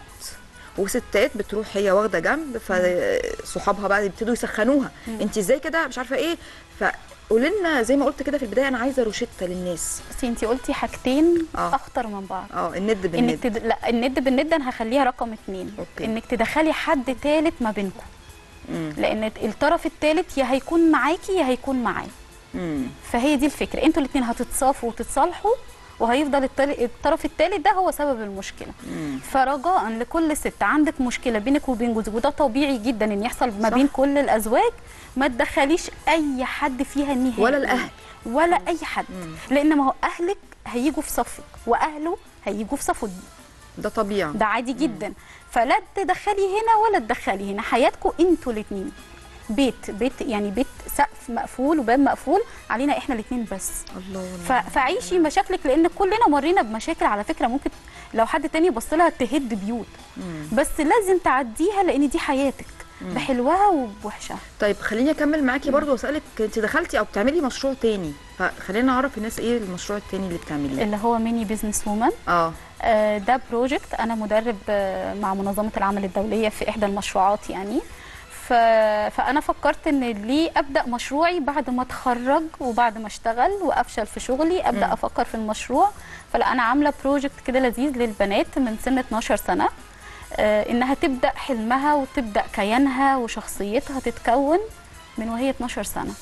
وستات بتروح هي واخده جنب فصحابها بقى يبتدوا يسخنوها مم. انت ازاي كده مش عارفه ايه فقولي لنا زي ما قلت كده في البدايه انا عايزه روشته للناس بس انت قلتي حاجتين آه. اخطر من بعض اه الند انك بالند تد... لا الند بالند انا هخليها رقم اتنين أوكي. انك تدخلي حد تالت ما بينكم مم. لان الطرف التالت يا هيكون معاكي يا هيكون معاه مم. فهي دي الفكره انتوا الاثنين هتتصافوا وتتصالحوا وهيفضل التل- الطرف الثالث ده هو سبب المشكله مم. فرجاء لكل ست عندك مشكله بينك وبين جوزك وده طبيعي جدا ان يحصل ما صح. بين كل الازواج ما تدخليش اي حد فيها نهائي ولا الأهل. ولا اي حد لان ما هو اهلك هيجوا في صفك واهله هيجوا في صفه ده طبيعي ده عادي جدا فلا تدخلي هنا ولا تدخلي هنا حياتكم انتوا الاثنين بيت بيت يعني بيت سقف مقفول وباب مقفول علينا احنا الاثنين بس الله ف- فعيشي مشاكلك لان كلنا مرينا بمشاكل على فكره ممكن لو حد تاني بص لها تهد بيوت بس لازم تعديها لان دي حياتك مم. بحلوها وبوحشها طيب خليني اكمل معاكي برضو واسالك انت دخلتي او بتعملي مشروع تاني فخلينا نعرف الناس ايه المشروع التاني اللي بتعمليه اللي هو ميني بيزنس وومن اه آه، ده بروجكت انا مدرب آه، مع منظمه العمل الدوليه في احدى المشروعات يعني ف... فانا فكرت ان ليه ابدا مشروعي بعد ما اتخرج وبعد ما اشتغل وافشل في شغلي ابدا مم. افكر في المشروع فلا انا عامله بروجكت كده لذيذ للبنات من سن 12 سنه آه، انها تبدا حلمها وتبدا كيانها وشخصيتها تتكون من وهي 12 سنه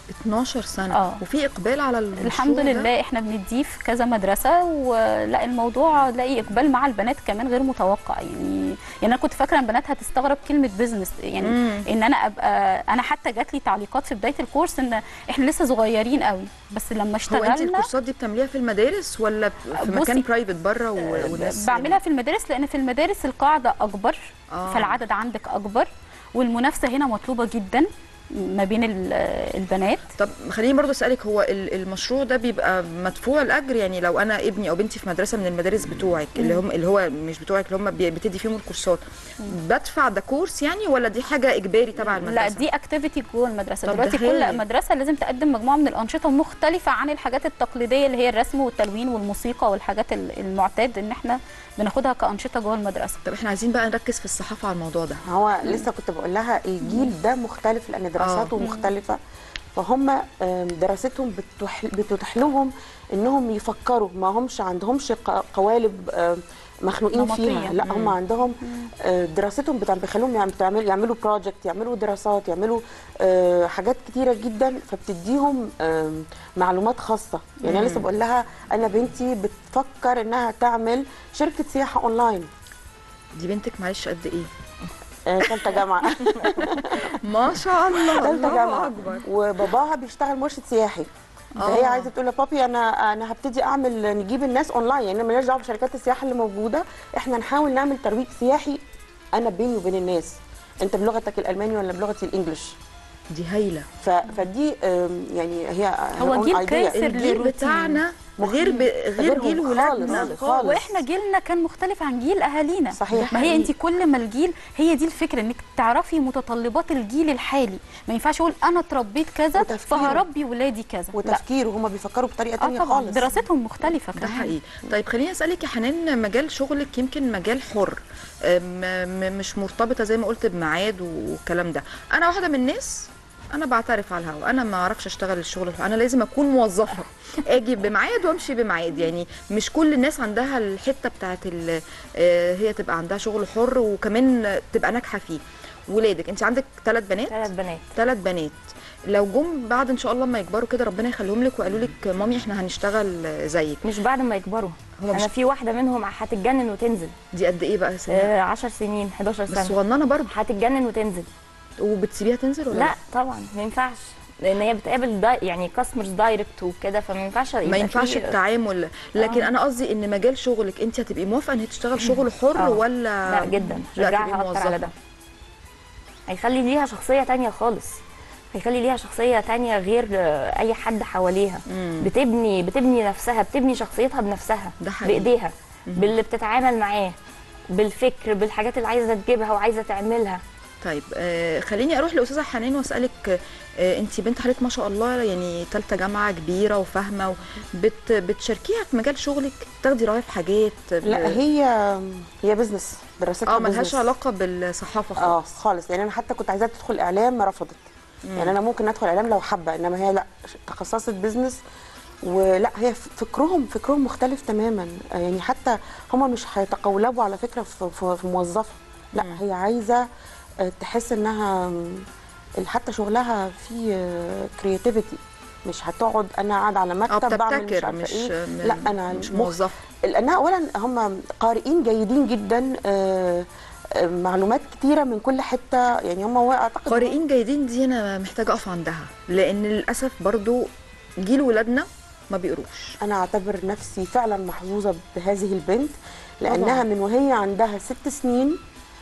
12 سنه آه. وفي اقبال على المشروع الحمد ده؟ لله احنا بنديه في كذا مدرسه ولا الموضوع لاقي اقبال مع البنات كمان غير متوقع يعني يعني انا كنت فاكره ان البنات هتستغرب كلمه بيزنس يعني مم. ان انا ابقى انا حتى جات لي تعليقات في بدايه الكورس ان احنا لسه صغيرين قوي بس لما هو انت اشتغلنا الكورسات دي بتعمليها في المدارس ولا في بصي، مكان برايفت بره و- وناس بعملها في المدارس لان في المدارس القاعده اكبر آه. فالعدد عندك اكبر والمنافسه هنا مطلوبه جدا ما بين ال- البنات طب خليني برضو اسالك هو ال- المشروع ده بيبقى مدفوع الاجر يعني لو انا ابني او بنتي في مدرسه من المدارس بتوعك اللي هم اللي هو مش بتوعك اللي هم بي- بتدي فيهم الكورسات بدفع ده كورس يعني ولا دي حاجه اجباري تبع المدرسه لا دي اكتيفيتي جوه المدرسه طب دلوقتي ده هايل. كل مدرسه لازم تقدم مجموعه من الانشطه مختلفه عن الحاجات التقليديه اللي هي الرسم والتلوين والموسيقى والحاجات ال- المعتاد ان احنا بناخدها كانشطه جوه المدرسه طب احنا عايزين بقى نركز في الصحافه على الموضوع ده هو لسه كنت بقول لها الجيل ده مختلف لان دراساته آه. مختلفه فهم آم، دراستهم بتتح- بتتيح لهم انهم يفكروا ما همش عندهمش ق- قوالب آم، مخنوقين نمطية. فيها لا هم مم. عندهم آه، دراستهم بتاع بيخليهم يعم- تعمل- يعملوا بروجكت يعملوا دراسات يعملوا آه، حاجات كتيره جدا فبتديهم آم، معلومات خاصه يعني انا لسه مم. بقول لها انا بنتي بتفكر انها تعمل شركه سياحه اونلاين دي بنتك معلش قد ايه آه، ثالثه جامعه ما شاء الله ثالثه الله جامعه اكبر وباباها بيشتغل مرشد سياحي فهي آه. عايزه تقول لبابي انا انا هبتدي اعمل نجيب الناس اونلاين يعني مالناش دعوه بشركات السياحه اللي موجوده احنا نحاول نعمل ترويج سياحي انا بيني وبين الناس انت بلغتك الالماني ولا بلغتي الانجليش دي هايله ف... فدي آم، يعني هي هو her own جيل idea. كاسر الجيل للروتين. بتاعنا غير ب... غير غيرهم جيل ولادنا خالص، خالص. واحنا جيلنا كان مختلف عن جيل اهالينا صحيح. ما هي حقيقي. انت كل ما الجيل هي دي الفكره انك تعرفي متطلبات الجيل الحالي ما ينفعش اقول انا اتربيت كذا فهربي ولادي كذا لا. وتفكير وهم بيفكروا بطريقه اه تانية طبعا خالص دراستهم مختلفه ده كمان حقيقي طيب خليني اسالك يا حنان مجال شغلك يمكن مجال حر أم- م- مش مرتبطه زي ما قلت بميعاد والكلام ده انا واحده من الناس انا بعترف على الهوا انا ما اعرفش اشتغل الشغل الحر. انا لازم اكون موظفه اجي بميعاد وامشي بميعاد يعني مش كل الناس عندها الحته بتاعت ال- آه، هي تبقى عندها شغل حر وكمان تبقى ناجحه فيه ولادك انت عندك ثلاث بنات ثلاث بنات ثلاث بنات لو جم بعد ان شاء الله ما يكبروا كده ربنا يخليهم لك وقالوا لك مامي احنا هنشتغل زيك مش بعد ما يكبروا هو مش انا في واحده منهم هتتجنن وتنزل دي قد ايه بقى سنة؟ آه 10 سنين 11 سنه بس صغننه برضه هتتجنن وتنزل وبتسيبيها تنزل ولا لا طبعا ما ينفعش لان هي بتقابل داي يعني كاستمرز دايركت وكده فما ينفعش ما يبقى ينفعش في- التعامل لكن آه. انا قصدي ان مجال شغلك انت هتبقي موافقه ان هي تشتغل شغل حر آه. ولا لا جدا لا شجعها تبقي اكتر على موظفة. ده هيخلي ليها شخصيه تانية خالص هيخلي ليها شخصيه تانية غير آه، اي حد حواليها بتبني بتبني نفسها بتبني شخصيتها بنفسها ده حقيقي. بايديها باللي بتتعامل معاه بالفكر بالحاجات اللي عايزه تجيبها وعايزه تعملها طيب آه خليني اروح لاستاذه حنان واسالك آه انت بنت حضرتك ما شاء الله يعني ثالثه جامعه كبيره وفاهمه بت بتشاركيها في مجال شغلك تاخدي رايها في حاجات لا هي هي بزنس دراستها اه ملهاش بزنس. علاقه بالصحافه اه خالص خالص يعني انا حتى كنت عايزاها تدخل اعلام ما رفضت مم. يعني انا ممكن ادخل اعلام لو حابه انما هي لا تخصصت بزنس ولا هي فكرهم فكرهم مختلف تماما آه، يعني حتى هم مش هيتقولبوا على فكره في, في, في موظفه لا هي عايزه آه، تحس انها مم، حتى شغلها فيه كرياتيفيتي مش هتقعد انا قاعده على مكتب بعمل مش بتبتكر، عارفه مش- ايه م- لا انا مش مخ- موظفة. لانها اولا هم قارئين جيدين جدا آه، آه، معلومات كتيره من كل حته يعني هم اعتقد قارئين جيدين دي انا محتاجه اقف عندها لان للاسف برضو جيل ولادنا ما بيقروش انا اعتبر نفسي فعلا محظوظه بهذه البنت لانها طبعاً. من وهي عندها ست سنين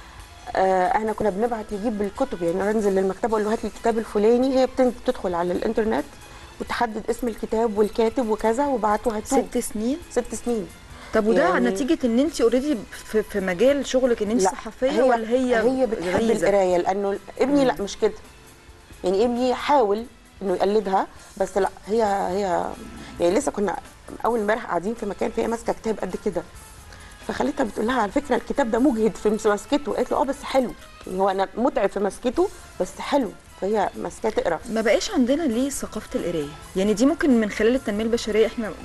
آه احنا كنا بنبعت يجيب الكتب يعني أنا انزل للمكتبه اقول له هات لي الكتاب الفلاني هي بتن- بتدخل على الانترنت وتحدد اسم الكتاب والكاتب وكذا وبعته هاتوه ست سنين ست سنين طب وده يعني- نتيجه ان انت اوريدي في, في مجال شغلك ان انت لا، صحفيه ولا هي هي بتحب غريزة؟ القرايه لانه ابني لا مش كده يعني ابني حاول انه يقلدها بس لا هي هي يعني لسه كنا اول امبارح قاعدين في مكان فهي ماسكه كتاب قد كده فخليتها بتقول لها على فكره الكتاب ده مجهد في مسكته قالت له اه بس حلو يعني هو انا متعب في مسكته بس حلو فهي ماسكاه تقرا ما بقاش عندنا ليه ثقافه القرايه يعني دي ممكن من خلال التنميه البشريه احنا ن-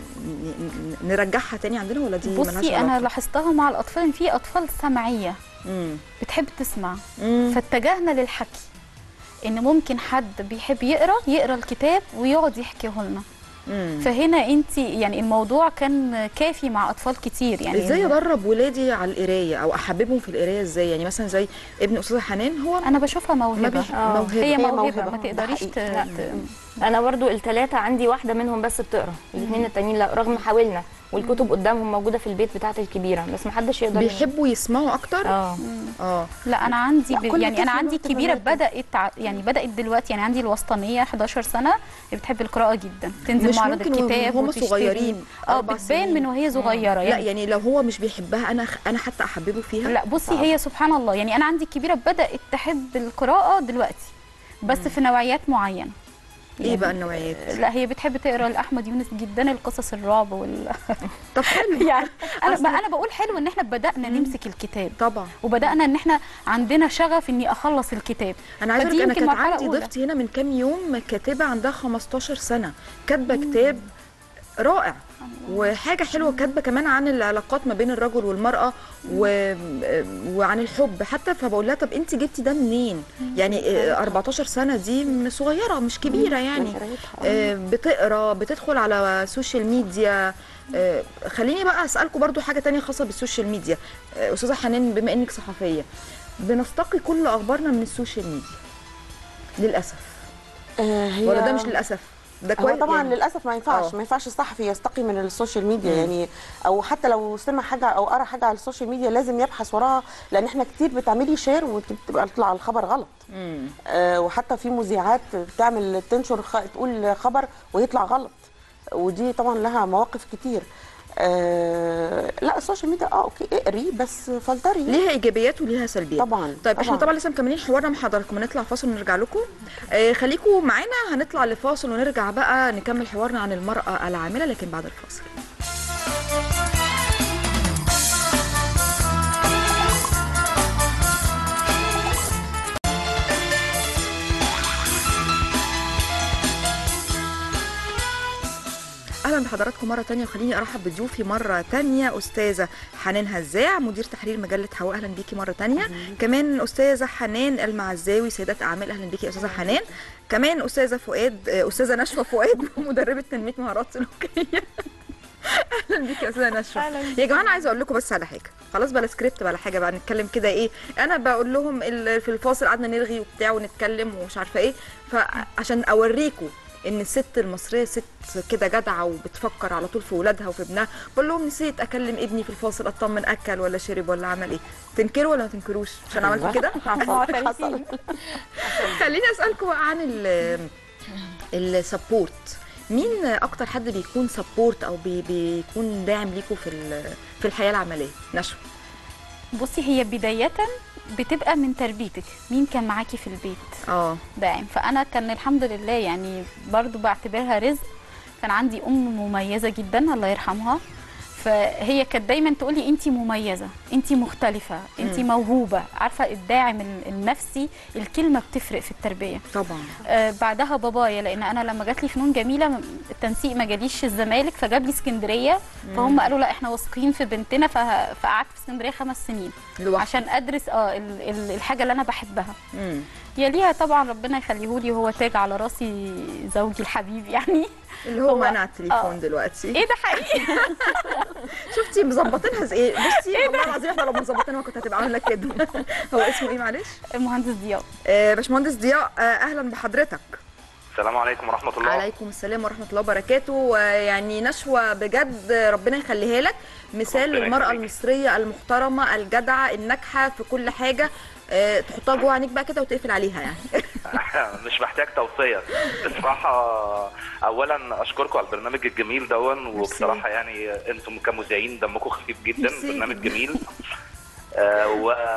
ن- نرجعها تاني عندنا ولا دي ملهاش بصي انا علاقة؟ لاحظتها مع الاطفال ان في اطفال سمعيه بتحب تسمع فاتجهنا للحكي ان ممكن حد بيحب يقرا يقرا الكتاب ويقعد يحكيه لنا مم. فهنا انت يعني الموضوع كان كافي مع اطفال كتير يعني ازاي ادرب ولادي على القرايه او احببهم في القرايه ازاي يعني مثلا زي ابن استاذه حنان هو انا بشوفها موهبه بيح- آه. موهبه هي هي موهبه, موهبة. ما ده تقدريش ت... حقيقي. ت... انا برضو الثلاثه عندي واحده منهم بس بتقرا الاثنين التانيين لا رغم حاولنا والكتب قدامهم موجوده في البيت بتاعه الكبيره بس ما حدش يقدر بيحبوا يسمعوا اكتر اه اه لا انا عندي لا، ب... كل يعني طفل انا له عندي الكبيره بدات ع- يعني بدات دلوقتي يعني عندي الوسطانيه 11 سنه بتحب القراءه جدا تنزل مش معرض ممكن الكتاب وهم وتشتري. صغيرين اه أربع بتبان سنين. من وهي صغيره لا يعني يعني لو هو مش بيحبها انا انا حتى احببه فيها لا بصي هي سبحان الله يعني انا عندي الكبيره بدات تحب القراءه دلوقتي بس في نوعيات معينه ايه بقى النوعيات لا هي بتحب تقرا لاحمد يونس جدا القصص الرعب وال طب حلو يعني انا ما انا بقول حلو ان احنا بدانا نمسك الكتاب طبعا وبدانا ان احنا عندنا شغف اني اخلص الكتاب انا عايزه فدي اقول لك انا يمكن كانت مرحلة عندي أولى. ضيفتي هنا من كام يوم كاتبه عندها 15 سنه كاتبه كتاب رائع وحاجه حلوه كاتبه كمان عن العلاقات ما بين الرجل والمراه و... وعن الحب حتى فبقول لها طب انت جبتي ده منين يعني آه، 14 سنه دي م- صغيره مش كبيره يعني آه، بتقرا بتدخل على السوشيال ميديا آه، خليني بقى اسالكم برضو حاجه تانية خاصه بالسوشيال ميديا آه، استاذه حنان بما انك صحفيه بنستقي كل اخبارنا من السوشيال ميديا للاسف آه هي ولا ده مش للاسف ده هو كويس طبعا يعني. للاسف ما ينفعش آه. ما ينفعش الصحفي يستقي من السوشيال ميديا مم. يعني او حتى لو سمع حاجه او قرا حاجه على السوشيال ميديا لازم يبحث وراها لان احنا كتير بتعملي شير وتبقى تطلع الخبر غلط آه وحتى في مذيعات بتعمل تنشر خ... تقول خبر ويطلع غلط ودي طبعا لها مواقف كتير آه لا السوشيال ميديا اه اوكي اقري بس فلتري ليها ايجابيات وليها سلبيات طبعا طيب احنا طبعا لسه مكملين حوارنا مع حضراتكم هنطلع فاصل ونرجع لكم آه خليكم معانا هنطلع لفاصل ونرجع بقى نكمل حوارنا عن المراه العامله لكن بعد الفاصل اهلا بحضراتكم مره تانية وخليني ارحب بضيوفي مره تانية استاذه حنان هزاع مدير تحرير مجله حواء اهلا بيكي مره تانية كمان استاذه حنان المعزاوي سيدات اعمال اهلا بيكي يا استاذه حنان كمان استاذه فؤاد استاذه نشوى فؤاد مدربه تنميه مهارات سلوكيه اهلا بيكي يا استاذه نشوى يا جماعه انا عايزه اقول لكم بس على حاجه خلاص بلا سكريبت بلا حاجه بقى نتكلم كده ايه انا بقول لهم ال- في الفاصل قعدنا نرغي وبتاع ونتكلم ومش عارفه ايه فعشان اوريكم ان الست المصريه ست كده جدعه وبتفكر على طول في ولادها وفي ابنها بقول لهم نسيت اكلم ابني في الفاصل اطمن اكل ولا شرب ولا عمل ايه تنكروا ولا ما تنكروش عشان عملت كده حصل. خليني اسالكم بقى عن ال السبورت مين اكتر حد بيكون سبورت او بي بيكون داعم ليكوا في ال- في الحياه العمليه نشوى بصي هي بداية بتبقى من تربيتك مين كان معاكي في البيت اه داعم فانا كان الحمد لله يعني برضو بعتبرها رزق كان عندي ام مميزه جدا الله يرحمها فهي كانت دايما تقولي انت مميزه انت مختلفه انت مم. موهوبه عارفه الداعم النفسي الكلمه بتفرق في التربيه طبعا آه بعدها بابايا لان انا لما جات لي فنون جميله التنسيق ما جاليش الزمالك فجاب لي اسكندريه فهم مم. قالوا لا احنا واثقين في بنتنا فه- فقعدت في اسكندريه خمس سنين لوحدك. عشان ادرس اه ال- ال- الحاجه اللي انا بحبها مم. يليها طبعا ربنا يخليهولي وهو تاج على راسي زوجي الحبيب يعني اللي هو معانا على التليفون دلوقتي ايه ده حقيقي شفتي مظبطينها زي ايه بصي والله العظيم احنا لو مظبطينها كنت هتبقى عامله كده هو اسمه ايه معلش المهندس ضياء آه باشمهندس ضياء آه اهلا بحضرتك السلام عليكم ورحمة الله عليكم السلام ورحمه الله وبركاته آه يعني نشوى بجد ربنا يخليها لك مثال ربنا للمراه يخليك. المصريه المحترمه الجدعه الناجحه في كل حاجه آه تحطها جوه عينيك بقى كده وتقفل عليها يعني مش محتاج توصية بصراحة أولا أشكركم على البرنامج الجميل دون وبصراحة يعني أنتم كمذيعين دمكم خفيف جدا ميرسي. برنامج جميل آه،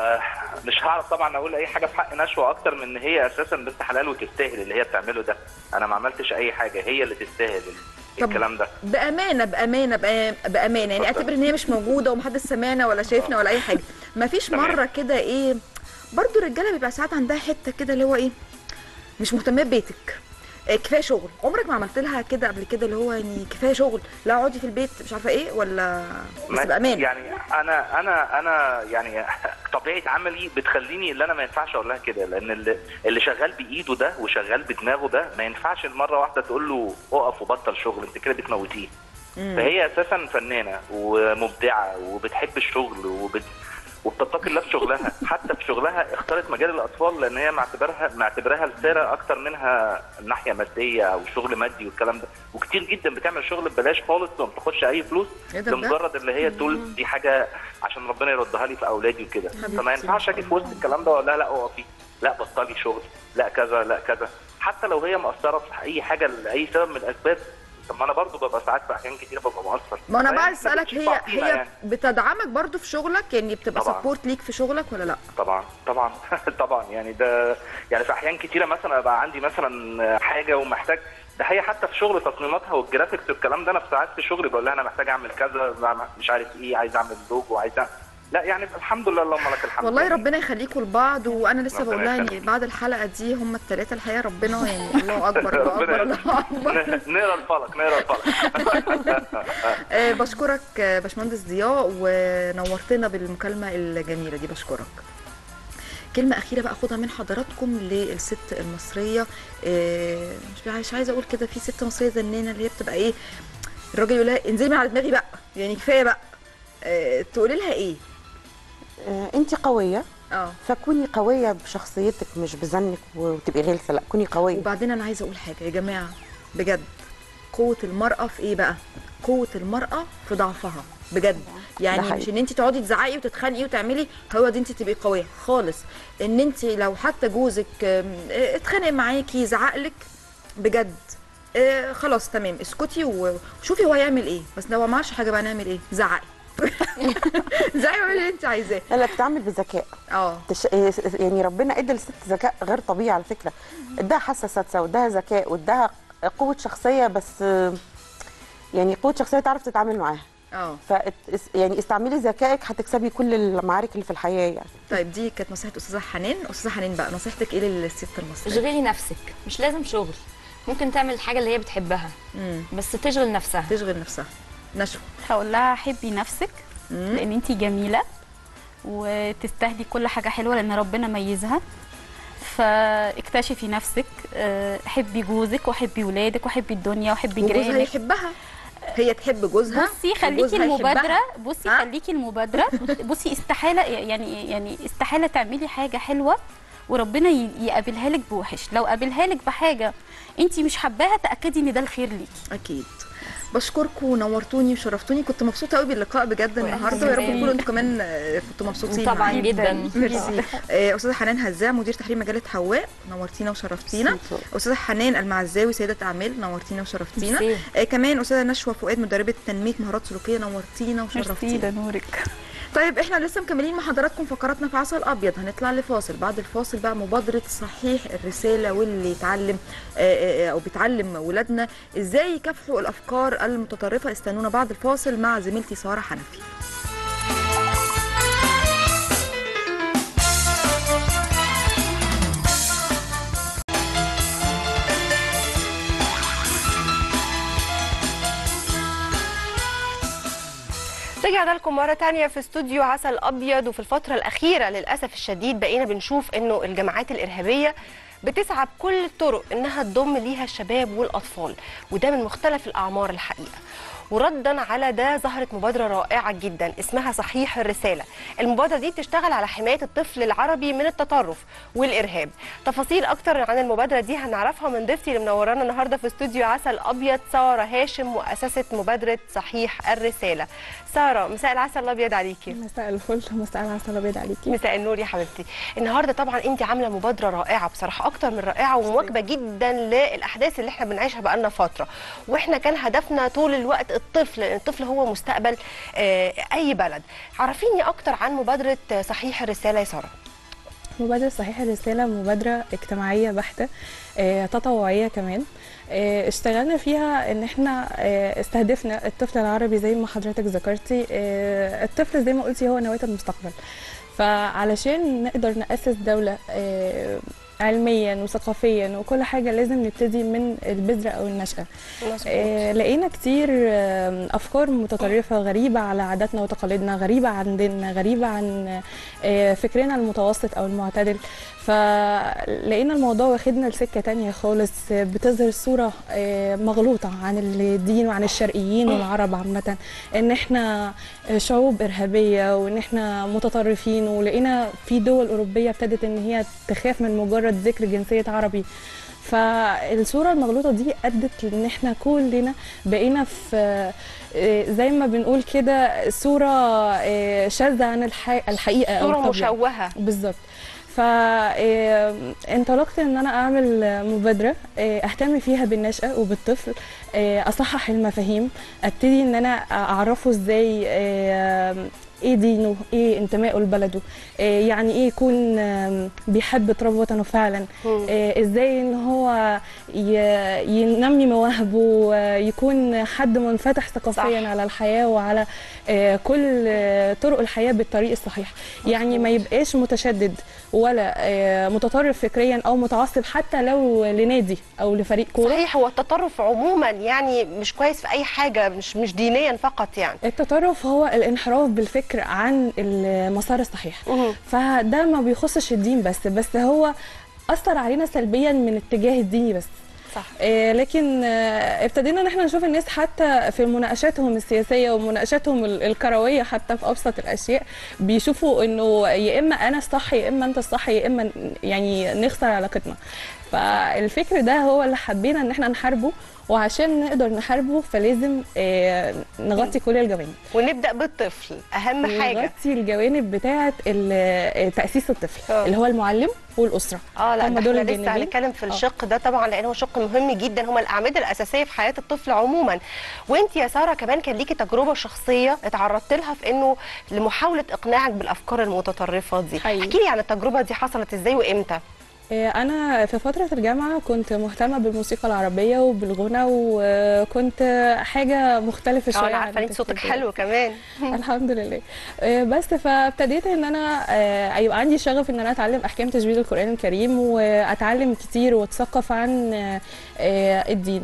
ومش هعرف طبعا اقول اي حاجه في حق نشوى اكتر من ان هي اساسا بنت حلال وتستاهل اللي هي بتعمله ده انا ما عملتش اي حاجه هي اللي تستاهل طب الكلام ده بامانه بامانه بأ- بامانه يعني اعتبر ان هي مش موجوده ومحدش سمعنا ولا شايفنا ولا اي حاجه مفيش تمام. مره كده ايه برضو الرجاله بيبقى ساعات عندها حته كده اللي هو ايه مش مهتمه ببيتك إيه كفايه شغل عمرك ما عملت لها كده قبل كده اللي هو يعني كفايه شغل لا اقعدي في البيت مش عارفه ايه ولا بس ما- بامان يعني انا انا انا يعني طبيعه عملي بتخليني اللي انا ما ينفعش اقول لها كده لان اللي, اللي شغال بايده ده وشغال بدماغه ده ما ينفعش مره واحده تقول له اقف وبطل شغل انت كده بتموتيه فهي اساسا فنانه ومبدعه وبتحب الشغل وبت وبتتقي الله في شغلها حتى في شغلها اختارت مجال الاطفال لان هي معتبرها معتبرها رساله اكتر منها ناحيه ماديه او شغل مادي والكلام ده وكتير جدا بتعمل شغل ببلاش خالص وما بتاخدش اي فلوس إيه ده بجد؟ لمجرد اللي هي تقول دي حاجه عشان ربنا يردها لي في اولادي وكده حبيبتي. فما ينفعش اجي في وسط الكلام ده واقول لها لا اقفي لا بطلي شغل لا كذا لا كذا حتى لو هي مقصره في اي حاجه لاي سبب من الاسباب طب ما انا برضو ببقى ساعات في احيان كتير ببقى مقصر ما انا فهي بقى ما اسالك بتشوف هي بعضينا هي يعني. بتدعمك برضو في شغلك يعني بتبقى طبعاً. سبورت ليك في شغلك ولا لا طبعا طبعا طبعا يعني ده يعني في احيان كتيره مثلا ابقى عندي مثلا حاجه ومحتاج ده هي حتى في شغل تصميماتها والجرافيكس والكلام ده انا في ساعات في شغلي بقول لها انا محتاج اعمل كذا مش عارف ايه عايز اعمل لوجو عايز أعمل... لا يعني الحمد لله اللهم لك الحمد والله يعني. ربنا يخليكم لبعض وانا لسه ربنا بقول لها يعني يخليك. بعد الحلقه دي هم الثلاثه الحقيقه ربنا يعني الله اكبر الله اكبر الله اكبر نقرا الفلك نقرا الفلك آه، بشكرك آه، باشمهندس ضياء ونورتنا بالمكالمه الجميله دي بشكرك كلمة أخيرة بقى أخدها من حضراتكم للست المصرية آه، مش مش عايزة أقول كده في ست مصرية زنانة اللي هي بتبقى إيه الراجل يقول لها انزلي من على دماغي بقى يعني كفاية بقى آه، تقولي لها إيه؟ آه انت قويه اه فكوني قويه بشخصيتك مش بزنك وتبقي غلسه لا كوني قويه وبعدين انا عايزه اقول حاجه يا جماعه بجد قوه المراه في ايه بقى قوه المراه في ضعفها بجد يعني حقيقي. مش ان انت تقعدي تزعقي وتتخانقي وتعملي هو دي انت تبقي قويه خالص ان انت لو حتى جوزك آم، اه، اتخانق معاكي يزعق لك بجد آه خلاص تمام اسكتي و- وشوفي هو هيعمل ايه بس لو ما عملش حاجه بقى نعمل ايه زعقي زعقي واعملي اللي انت عايزاه لا لا بتتعامل بذكاء اه تش... يعني ربنا ادى للست ذكاء غير طبيعي على فكره اداها حاسه سادسه واداها ذكاء واداها قوه شخصيه بس آه، يعني قوه شخصيه تعرف تتعامل معاها اه ف يعني استعملي ذكائك هتكسبي كل المعارك اللي في الحياه يعني طيب دي كانت نصيحه استاذه حنان استاذه حنان بقى نصيحتك ايه للست المصريه اشغلي نفسك مش لازم شغل ممكن تعمل الحاجه اللي هي بتحبها مم. بس تشغل نفسها تشغل نفسها نشوى هقول لها حبي نفسك لان انت جميله وتستاهلي كل حاجه حلوه لان ربنا ميزها فاكتشفي نفسك آه، حبي جوزك وحبي ولادك وحبي الدنيا وحبي وجوزها جيرانك يحبها هي تحب جوزها بصي خليكي وجوزها المبادره يحبها. بصي خليكي المبادره بصي استحاله يعني يعني استحاله تعملي حاجه حلوه وربنا ي- يقابلها لك بوحش لو قابلها لك بحاجه انت مش حباها تاكدي ان ده الخير ليكي اكيد بشكركم ونورتوني وشرفتوني كنت مبسوطه قوي باللقاء بجد النهارده ويا رب كمان. تكونوا انتوا كمان آه، كنتوا مبسوطين طبعاً معانا. جداً. ميرسي آه، استاذه حنان هزاع مدير تحرير مجله حواء نورتينا وشرفتينا استاذه حنان المعزاوي سيده اعمال نورتينا وشرفتينا ميرسي. آه، كمان استاذه نشوى فؤاد مدربه تنميه مهارات سلوكيه نورتينا ميرسي وشرفتينا ده نورك طيب احنا لسه مكملين مع حضراتكم فقراتنا في عسل ابيض هنطلع لفاصل بعد الفاصل بقى مبادره صحيح الرساله واللي يتعلم آه، آه، او بيتعلم ولادنا ازاي يكافحوا الافكار المتطرفه استنونا بعد الفاصل مع زميلتي ساره حنفي رجعنا لكم مرة تانية في استوديو عسل أبيض وفي الفترة الأخيرة للأسف الشديد بقينا بنشوف إنه الجماعات الإرهابية بتسعى بكل الطرق إنها تضم ليها الشباب والأطفال وده من مختلف الأعمار الحقيقة وردا على ده ظهرت مبادرة رائعة جدا اسمها صحيح الرسالة المبادرة دي بتشتغل على حماية الطفل العربي من التطرف والإرهاب تفاصيل أكتر عن المبادرة دي هنعرفها من ضيفتي اللي منورانا النهاردة في استوديو عسل أبيض سارة هاشم مؤسسة مبادرة صحيح الرسالة سارة مساء العسل الأبيض عليكي مساء الفل مساء العسل الابيض عليكي مساء النور يا حبيبتي النهارده طبعا انت عامله مبادره رائعه بصراحه اكتر من رائعه ومواكبه جدا للاحداث اللي احنا بنعيشها بقالنا فتره واحنا كان هدفنا طول الوقت الطفل لان الطفل هو مستقبل آه، اي بلد عرفيني اكتر عن مبادره صحيح الرساله يا ساره مبادرة صحيح الرسالة مبادرة اجتماعية بحتة آه، تطوعية كمان آه، اشتغلنا فيها ان احنا آه، استهدفنا الطفل العربي زي ما حضرتك ذكرتي آه، الطفل زي ما قلتي هو نواة المستقبل فعلشان نقدر نأسس دولة آه، علميا وثقافيا وكل حاجة لازم نبتدي من البذرة أو النشأة آه، لقينا كتير آه، أفكار متطرفة غريبة على عاداتنا وتقاليدنا غريبة عن ديننا غريبة عن آه، فكرنا المتوسط أو المعتدل فلقينا الموضوع واخدنا لسكة تانية خالص آه، بتظهر صورة آه، مغلوطة عن الدين وعن الشرقيين والعرب عامة إن إحنا آه، شعوب إرهابية وإن إحنا متطرفين ولقينا في دول أوروبية ابتدت إن هي تخاف من مجرد ذكر جنسية عربي فالصورة المغلوطة دي أدت لأن احنا كلنا بقينا في آه، زي ما بنقول كده صورة آه، شاذة عن الح- الحقيقة أو صورة الطبيعة. مشوهة. بالظبط فانطلقت ان انا اعمل آه، مبادره آه، اهتم فيها بالنشأة وبالطفل آه، اصحح المفاهيم ابتدي ان انا اعرفه ازاي آه، ايه دينه ايه انتمائه لبلده آه، يعني ايه يكون آم، بيحب تراب وطنه فعلا آه، ازاي ان هو ي- ينمي مواهبه آه، يكون حد منفتح ثقافيا على الحياه وعلى آه، كل آه، طرق الحياه بالطريق الصحيح يعني ما يبقاش متشدد ولا آه، متطرف فكريا او متعصب حتى لو لنادي او لفريق كوره صحيح هو التطرف عموما يعني مش كويس في اي حاجه مش مش دينيا فقط يعني التطرف هو الانحراف بالفكر عن المسار الصحيح فده ما بيخصش الدين بس بس هو اثر علينا سلبيا من اتجاه الديني بس صح آه لكن آه ابتدينا ان احنا نشوف الناس حتى في مناقشاتهم السياسيه ومناقشاتهم ال- الكرويه حتى في ابسط الاشياء بيشوفوا انه يا اما انا الصح يا اما انت الصح يا اما ن- يعني نخسر علاقتنا فالفكر ده هو اللي حبينا ان احنا نحاربه وعشان نقدر نحاربه فلازم آه نغطي كل الجوانب ونبدا بالطفل اهم حاجه نغطي الجوانب بتاعه ال- تاسيس الطفل اللي هو المعلم والاسره اه لا هم ده دول احنا لسه الجانبين. هنتكلم في آه. الشق ده طبعا لان هو شق مهم جدا هم الاعمده الاساسيه في حياه الطفل عموما وانت يا ساره كمان كان ليكي تجربه شخصيه اتعرضت لها في انه لمحاوله اقناعك بالافكار المتطرفه دي احكي لي عن التجربه دي حصلت ازاي وامتى إيه، أنا في فترة الجامعة كنت مهتمة بالموسيقى العربية وبالغنى وكنت حاجة مختلفة اه شوية انا عن عارفه ان انت صوتك التلفزيون. حلو كمان الحمد لله إيه، بس فابتديت ان انا آه، يبقى عندي شغف ان انا اتعلم احكام تجويد القران الكريم واتعلم كتير واتثقف عن آه، آه، الدين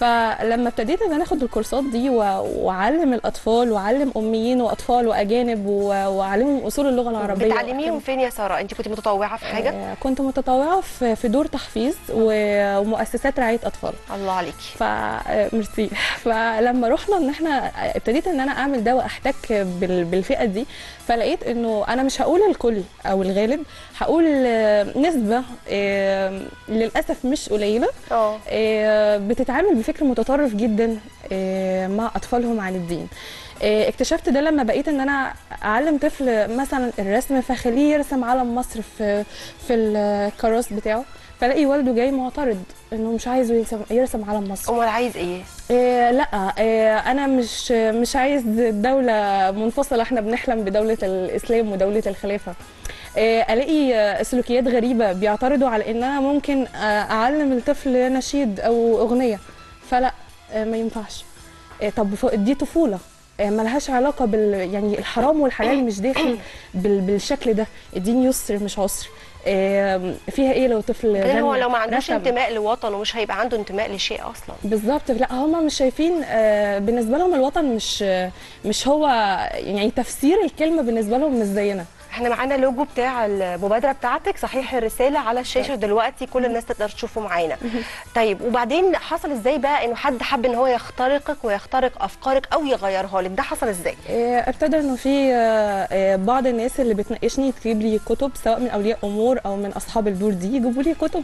فلما ابتديت ان انا اخد الكورسات دي و- واعلم الاطفال واعلم اميين واطفال واجانب و- واعلمهم اصول اللغه العربيه بتعلميهم فين يا ساره انت كنت متطوعه في حاجه آه، كنت متطوعه في في دور تحفيظ و- ومؤسسات رعايه اطفال الله عليكي ف آه، ميرسي فلما رحنا ان احنا ابتديت ان انا اعمل ده واحتك بال- بالفئه دي فلقيت انه انا مش هقول الكل او الغالب هقول آه، نسبه آه، للاسف مش قليله اه آه، بتتعامل بفكر متطرف جدا آه، مع اطفالهم عن الدين آه، اكتشفت ده لما بقيت ان انا اعلم طفل مثلا الرسم فخليه يرسم علم مصر في في الكراس بتاعه فلاقي والده جاي معترض انه مش عايزه يرسم, يرسم علم مصر امال عايز ايه إيه لا إيه انا مش مش عايز دوله منفصله احنا بنحلم بدوله الاسلام ودوله الخلافه إيه الاقي آه، سلوكيات غريبه بيعترضوا على ان انا ممكن آه، اعلم الطفل نشيد او اغنيه فلا آه، ما ينفعش إيه طب ف- دي طفوله آه، ملهاش علاقه بال يعني الحرام والحلال مش داخل بال... بالشكل ده الدين يسر مش عسر آه، فيها ايه لو طفل بعدين هو غنى، لو ما عندوش رسم؟ انتماء لوطنه مش هيبقى عنده انتماء لشيء اصلا بالظبط لا هم مش شايفين آه، بالنسبه لهم الوطن مش آه، مش هو يعني تفسير الكلمه بالنسبه لهم مش زينا احنا معانا اللوجو بتاع المبادره بتاعتك صحيح الرساله على الشاشه دلوقتي كل الناس تقدر تشوفه معانا طيب وبعدين حصل ازاي بقى انه حد حب ان هو يخترقك ويخترق افكارك او يغيرها لك ده حصل ازاي آه، ابتدى انه في آه، آه، بعض الناس اللي بتناقشني تجيب لي كتب سواء من اولياء امور او من اصحاب الدور دي يجيبوا لي كتب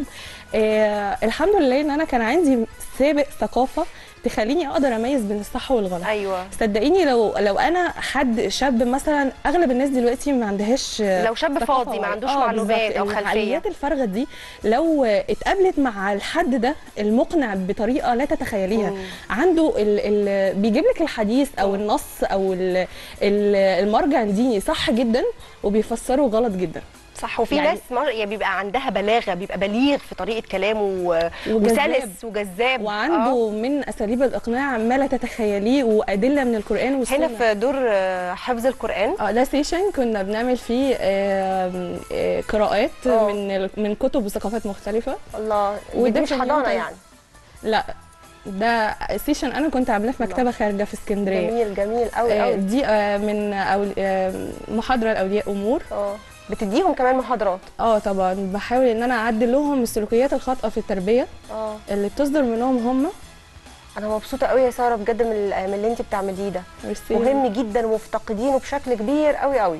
آه، الحمد لله ان انا كان عندي سابق ثقافه تخليني اقدر اميز بين الصح والغلط ايوه صدقيني لو لو انا حد شاب مثلا اغلب الناس دلوقتي ما عندهاش آه، لو شاب ثقافة فاضي ما عندوش آه، معلومات بالظبط. أو خلفية. العقليات الفارغه دي لو اتقابلت مع الحد ده المقنع بطريقه لا تتخيليها مم. عنده ال ال بيجيب لك الحديث او النص او ال ال المرجع الديني صح جدا وبيفسره غلط جدا صح وفي يعني- ناس مر... يعني بيبقى عندها بلاغه بيبقى بليغ في طريقه كلامه و... وجذاب. وسلس وجذاب وعنده آه. من اساليب الاقناع ما لا تتخيليه وادله من القران والسنه هنا في دور آه، حفظ القران اه ده سيشن كنا بنعمل فيه آم، آه، قراءات آه. من ال- من كتب وثقافات مختلفه الله وده دي مش في اليوم حضانه كان- يعني لا ده سيشن انا كنت عاملاه في مكتبه خارجه في اسكندريه جميل جميل قوي آه، قوي دي آه، من أول آه، محاضره لاولياء امور اه بتديهم كمان محاضرات اه طبعا بحاول ان انا اعدل لهم السلوكيات الخاطئه في التربيه اه اللي بتصدر منهم هم انا مبسوطه قوي يا ساره بجد من ال- من اللي انت بتعمليه ده ميرسي. مهم جدا ومفتقدينه بشكل كبير قوي قوي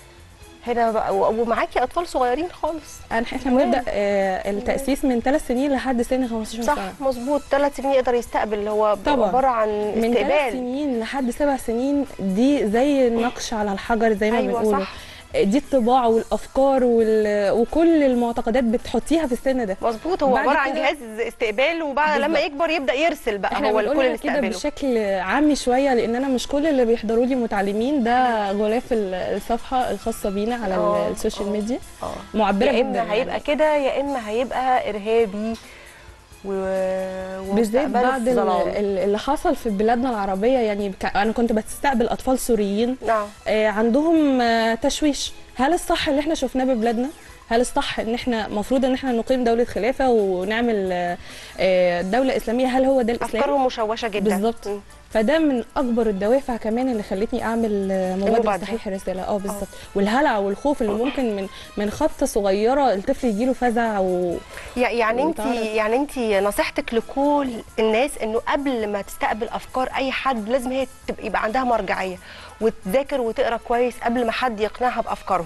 هنا بقى و- ومعاكي اطفال صغيرين خالص أنا- احنا بنبدا آه، التاسيس من ثلاث سنين لحد سن 15 صح سنه مظبوط ثلاث سنين يقدر يستقبل اللي هو طبعا عباره عن من ثلاث استقبال سنين لحد سبع سنين دي زي النقش على الحجر زي ما أيوة بنقوله صح. دي الطباع والافكار وال... وكل المعتقدات بتحطيها في السن ده مظبوط هو بعد عباره عن كده- جهاز استقبال وبعد لما بالظبط. يكبر يبدا يرسل بقى احنا هو الكل بنقولها اللي كده استقبله بشكل عامي شويه لان انا مش كل اللي بيحضروا لي متعلمين ده غلاف ال- الصفحه الخاصه بينا على آه، ال- السوشيال آه، ميديا آه. معبره يا جدا اما هيبقى يعني. كده يا اما هيبقى ارهابي و... بالذات ومستقبله بعد في ال- ظلام. ال- اللي حصل في بلادنا العربيه يعني بك- انا كنت بستقبل اطفال سوريين نعم آه، عندهم آه، تشويش هل الصح اللي احنا شفناه ببلادنا هل الصح ان احنا المفروض ان احنا نقيم دوله خلافه ونعمل آه، آه، دوله اسلاميه هل هو ده الاسلام افكارهم مشوشه جدا بالظبط م. فده من اكبر الدوافع كمان اللي خلتني اعمل آه، مبادره المبادرة. صحيح الرساله اه بالظبط والهلع والخوف اللي ممكن من من خبطه صغيره الطفل يجيله فزع و يع- يعني انت وتعرف. يعني انت نصيحتك لكل الناس انه قبل ما تستقبل افكار اي حد لازم هي تبقى يبقى عندها مرجعيه وتذاكر وتقرا كويس قبل ما حد يقنعها بافكارهم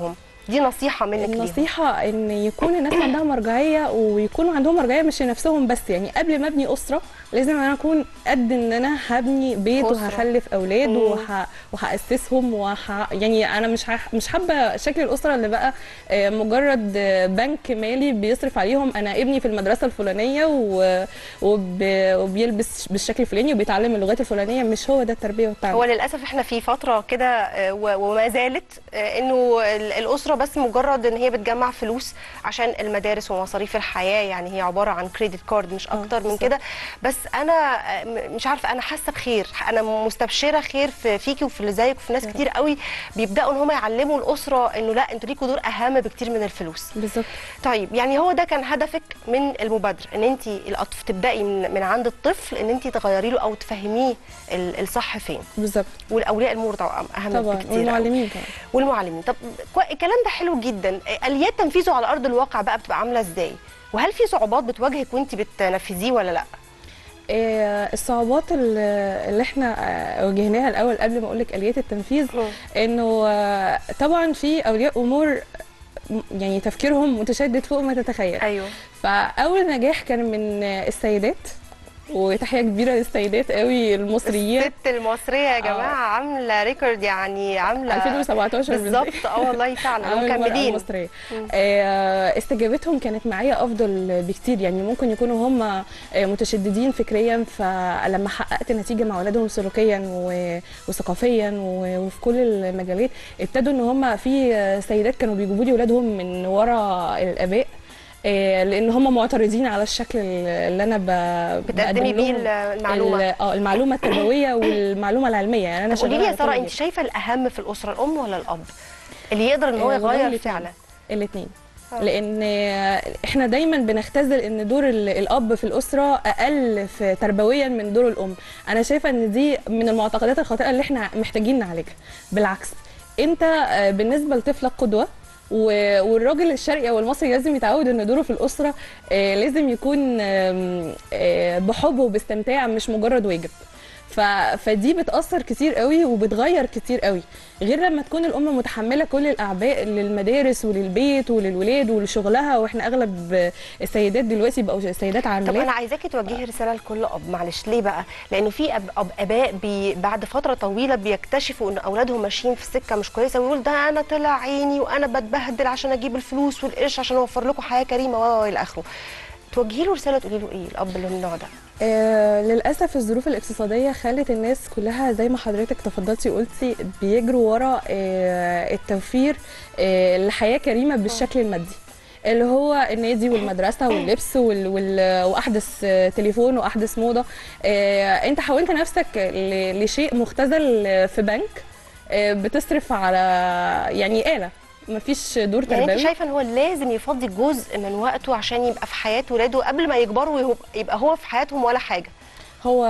دي نصيحه منك ليهم النصيحة ان يكون الناس عندها مرجعية ويكونوا عندهم مرجعية مش لنفسهم بس يعني قبل ما ابني أسرة لازم انا اكون قد ان انا هبني بيت أسرة. وهخلف اولاد مم. وه... وهاسسهم وه... يعني انا مش ح... مش حابه شكل الاسره اللي بقى آه، مجرد آه، بنك مالي بيصرف عليهم انا ابني في المدرسه الفلانيه و... وب... وبيلبس بالشكل الفلاني وبيتعلم اللغات الفلانيه مش هو ده التربيه والتعليم هو للاسف احنا في فتره كده آه، و- وما زالت آه، انه ال- الاسره بس مجرد ان هي بتجمع فلوس عشان المدارس ومصاريف الحياه يعني هي عباره عن كريدت كارد مش اكتر من كده بس انا آه، م- مش عارفه انا حاسه بخير انا مستبشره خير في فيكي وفي اللي زيك وفي ناس كتير قوي بيبداوا ان هم يعلموا الاسره انه لا انتوا ليكوا دور اهم بكتير من الفلوس بالظبط طيب يعني هو ده كان هدفك من المبادره ان انت الأطف تبداي من, من عند الطفل ان انت تغيري له او تفهميه ال- الصح فين بالظبط والاولياء الامور طبعا اهم طبعا بكتير والمعلمين كمان والمعلمين طب كو- الكلام ده حلو جدا اليات تنفيذه على ارض الواقع بقى بتبقى عامله ازاي وهل في صعوبات بتواجهك وانت بتنفذيه ولا لا آه، الصعوبات اللي اللي احنا آه، واجهناها الاول قبل ما اقول لك اليات التنفيذ انه آه، طبعا في اولياء امور م- يعني تفكيرهم متشدد فوق ما تتخيل ايوه فاول نجاح كان من آه، السيدات وتحيه كبيره للسيدات قوي المصريين الست المصريه يا جماعه عامله ريكورد يعني عامله 2017 بالظبط اه والله فعلا عامل المرأة ومكملين المصرية آه، استجابتهم كانت معايا افضل بكتير يعني ممكن يكونوا هم آه، متشددين فكريا فلما حققت نتيجه مع اولادهم سلوكيا و- وثقافيا و- وفي كل المجالات ابتدوا ان هم في آه، سيدات كانوا بيجيبوا لي اولادهم من ورا الاباء آه، لان هم معترضين على الشكل اللي انا ب- بتقدمي بقدم بيه لهم المعلومة. ال- اه المعلومه التربويه والمعلومه العلميه يعني انا طب قولي لي شغالة يا ساره على انت كل شايفه الاهم في الاسره الام ولا الاب اللي يقدر ان هو آه، والله يغير الاتنين. فعلا الاثنين آه. لان احنا دايما بنختزل ان دور ال- الاب في الاسره اقل في تربويا من دور الام انا شايفه ان دي من المعتقدات الخاطئه اللي احنا محتاجين نعالجها بالعكس انت آه، بالنسبه لطفلك قدوه و- والراجل الشرقي او المصري لازم يتعود ان دوره في الاسره آه، لازم يكون آم، آه، بحب وباستمتاع مش مجرد واجب ف... فدي بتأثر كتير قوي وبتغير كتير قوي غير لما تكون الأم متحملة كل الأعباء للمدارس وللبيت وللولاد ولشغلها واحنا أغلب السيدات دلوقتي بقوا سيدات طب عاملات انا عايزاكي توجهي رساله لكل اب معلش ليه بقى لانه في أب أب اباء بي بعد فتره طويله بيكتشفوا ان اولادهم ماشيين في سكه مش كويسه ويقول ده انا طلع عيني وانا بتبهدل عشان اجيب الفلوس والقرش عشان اوفر لكم حياه كريمه و و الى اخره توجهي له رساله تقولي له ايه الاب اللي من النوع ده آه للأسف الظروف الاقتصادية خلت الناس كلها زي ما حضرتك تفضلتي وقلتي بيجروا ورا آه التوفير آه لحياة كريمة بالشكل المادي اللي هو النادي والمدرسة واللبس وال... وال... وأحدث آه، تليفون وأحدث موضة آه أنت حولت نفسك ل... لشيء مختزل آه، في بنك آه بتصرف على يعني آلة مفيش دور يعني انت تربوي شايفه ان هو لازم يفضي جزء من وقته عشان يبقى في حياه ولاده قبل ما يكبروا ويبقى- يبقى هو في حياتهم ولا حاجه هو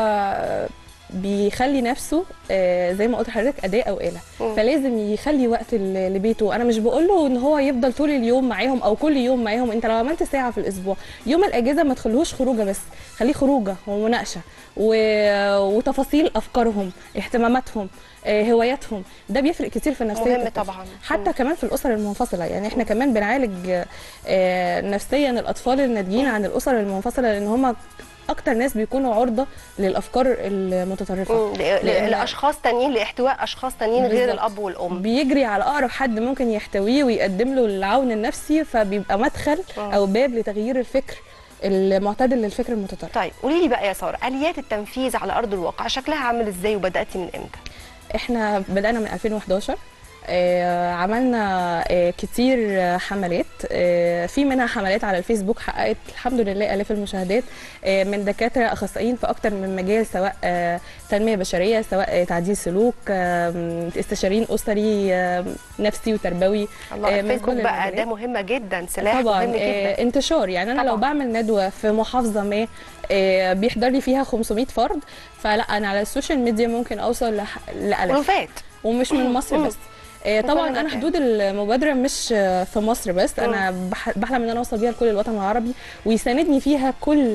بيخلي نفسه آه، زي ما قلت لحضرتك اداه او اله مم. فلازم يخلي وقت ل- لبيته انا مش بقول له ان هو يفضل طول اليوم معاهم او كل يوم معاهم انت لو عملت ساعه في الاسبوع يوم الاجازه ما تخلوش خروجه بس خليه خروجه ومناقشه و... وتفاصيل افكارهم اهتماماتهم آه، هواياتهم ده بيفرق كتير في نفسيه مهم الطفل. طبعا. حتى كمان في الاسر المنفصله يعني احنا كمان بنعالج آه، نفسيا الاطفال الناتجين عن الاسر المنفصله لان هم اكتر ناس بيكونوا عرضه للافكار المتطرفه مم. ل- لأن- ل- لاشخاص تانيين لاحتواء اشخاص تانيين غير بالظبط. الاب والام بيجري على اقرب حد ممكن يحتويه ويقدم له العون النفسي فبيبقى مدخل او باب لتغيير الفكر المعتدل للفكر المتطرف طيب قولي لي بقى يا ساره اليات التنفيذ على ارض الواقع شكلها عامل ازاي وبداتي من امتى احنا بدأنا من 2011 آه، عملنا آه، كتير آه، حملات آه، في منها حملات على الفيسبوك حققت الحمد لله آلاف المشاهدات آه، من دكاترة أخصائيين في أكتر من مجال سواء آه، تنمية بشرية سواء آه، تعديل سلوك آه، استشاريين أسري آه، نفسي وتربوي الله آه، من الفيسبوك كل بقى المجالات. ده مهمه جدا سلاح طبعا مهم آه، جدا انتشار يعني انا لو بعمل ندوه في محافظه ما آه، بيحضر لي فيها 500 فرد فلا انا على السوشيال ميديا ممكن اوصل لح- لالاف ألوفات. ومش من مصر مم. بس آه، من طبعا كل انا مكان. حدود المبادره مش آه، في مصر بس انا بح- بحلم ان انا اوصل بيها لكل الوطن العربي ويساندني فيها كل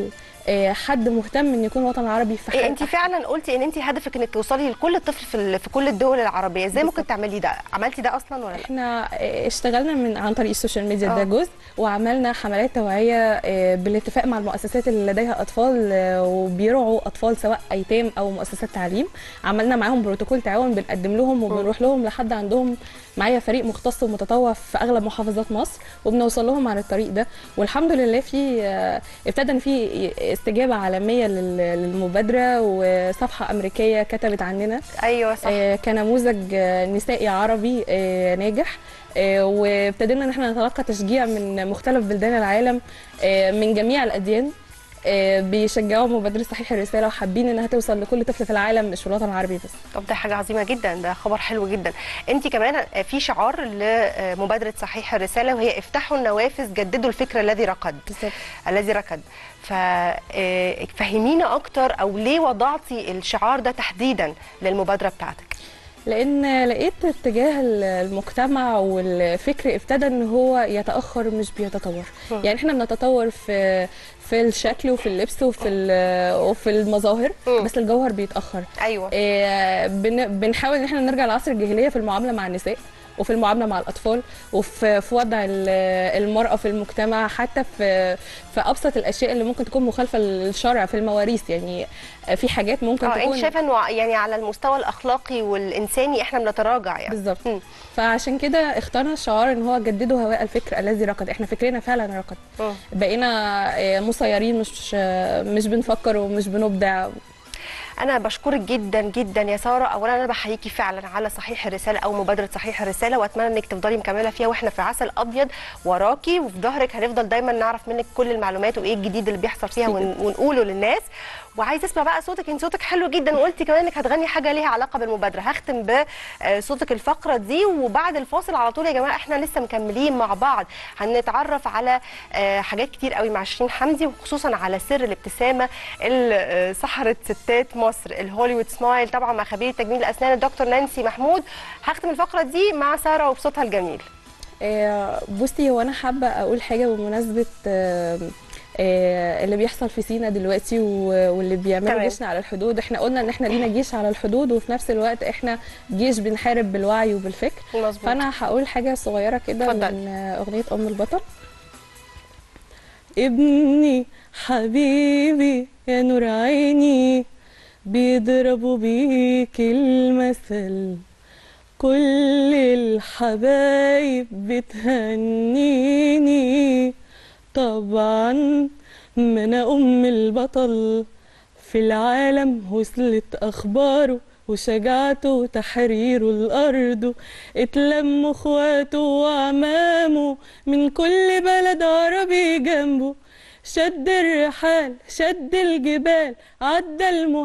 آه، حد مهتم ان يكون الوطن العربي في إيه حال انت فعلا قلتي ان انت هدفك انك توصلي لكل طفل في, ال- في كل الدول العربيه ازاي ممكن تعملي ده عملتي ده اصلا ولا لا احنا آه، اشتغلنا من عن طريق السوشيال ميديا آه. ده جزء وعملنا حملات توعيه آه، بالاتفاق مع المؤسسات اللي لديها اطفال آه، وبيرعوا اطفال سواء ايتام او مؤسسات تعليم عملنا معاهم بروتوكول تعاون بنقدم لهم وبنروح لهم لحد عندهم معايا فريق مختص ومتطوع في اغلب محافظات مصر وبنوصل لهم على الطريق ده والحمد لله في آه، ابتدى ان في استجابه عالميه لل- للمبادره وصفحه امريكيه كتبت عننا ايوه صح كنموذج آه، نسائي عربي آه، ناجح آه، وابتدينا ان احنا نتلقى تشجيع من مختلف بلدان العالم آه، من جميع الاديان آه، بيشجعوا مبادره صحيح الرساله وحابين انها توصل لكل طفل في العالم مش في الوطن العربي بس طب ده حاجه عظيمه جدا ده خبر حلو جدا انت كمان في شعار لمبادره صحيح الرساله وهي افتحوا النوافذ جددوا الفكر الذي ركض الذي ركض ففهمينا اكتر او ليه وضعتي الشعار ده تحديدا للمبادره بتاعتك لان لقيت اتجاه المجتمع والفكر ابتدى ان هو يتاخر مش بيتطور مم. يعني احنا بنتطور في في الشكل وفي اللبس وفي ال- وفي المظاهر بس الجوهر بيتاخر ايوه إيه بن بنحاول ان احنا نرجع لعصر الجاهليه في المعامله مع النساء وفي المعامله مع الاطفال وفي في وضع ال- المراه في المجتمع حتى في في ابسط الاشياء اللي ممكن تكون مخالفه للشرع في المواريث يعني في حاجات ممكن اه تكون انت شايفه انه يعني على المستوى الاخلاقي والانساني احنا بنتراجع يعني بالظبط فعشان كده اخترنا الشعار ان هو جددوا هواء الفكر الذي ركض احنا فكرنا فعلا ركض مم. بقينا آه، مسيرين مش آه، مش بنفكر ومش بنبدع انا بشكرك جدا جدا يا ساره اولا انا بحييكي فعلا على صحيح الرساله او مبادره صحيح الرساله واتمنى انك تفضلي مكمله فيها واحنا في عسل ابيض وراكي وفي ظهرك هنفضل دايما نعرف منك كل المعلومات وايه الجديد اللي بيحصل فيها ون- ونقوله للناس وعايزه اسمع بقى صوتك انت صوتك حلو جدا وقلتي كمان انك هتغني حاجه ليها علاقه بالمبادره هختم بصوتك الفقره دي وبعد الفاصل على طول يا جماعه احنا لسه مكملين مع بعض هنتعرف على آه، حاجات كتير قوي مع شيرين حمدي وخصوصا على سر الابتسامه اللي آه، سحرت ستات مصر الهوليوود سمايل طبعا مع خبير تجميل الاسنان الدكتور نانسي محمود هختم الفقره دي مع ساره وبصوتها الجميل آه، بصي هو انا حابه اقول حاجه بمناسبه آه، آه، اللي بيحصل في سينا دلوقتي و- واللي بيعملوا تمام. جيشنا على الحدود احنا قلنا ان احنا لينا جيش على الحدود وفي نفس الوقت احنا جيش بنحارب بالوعي وبالفكر مظبوط. فانا هقول حاجه صغيره كده اتفضل. من آه، اغنيه ام البطل ابني حبيبي يا نور عيني بيضربوا بيك المثل كل الحبايب بتهنيني طبعا ما انا ام البطل في العالم وصلت اخباره وشجاعته وتحريره الارض اتلموا اخواته وعمامه من كل بلد عربي جنبه شد الرحال شد الجبال عدى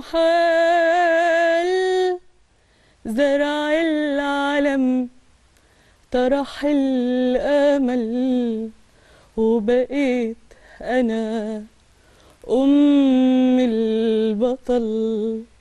المحال زرع العالم طرح الامل وبقيت انا ام البطل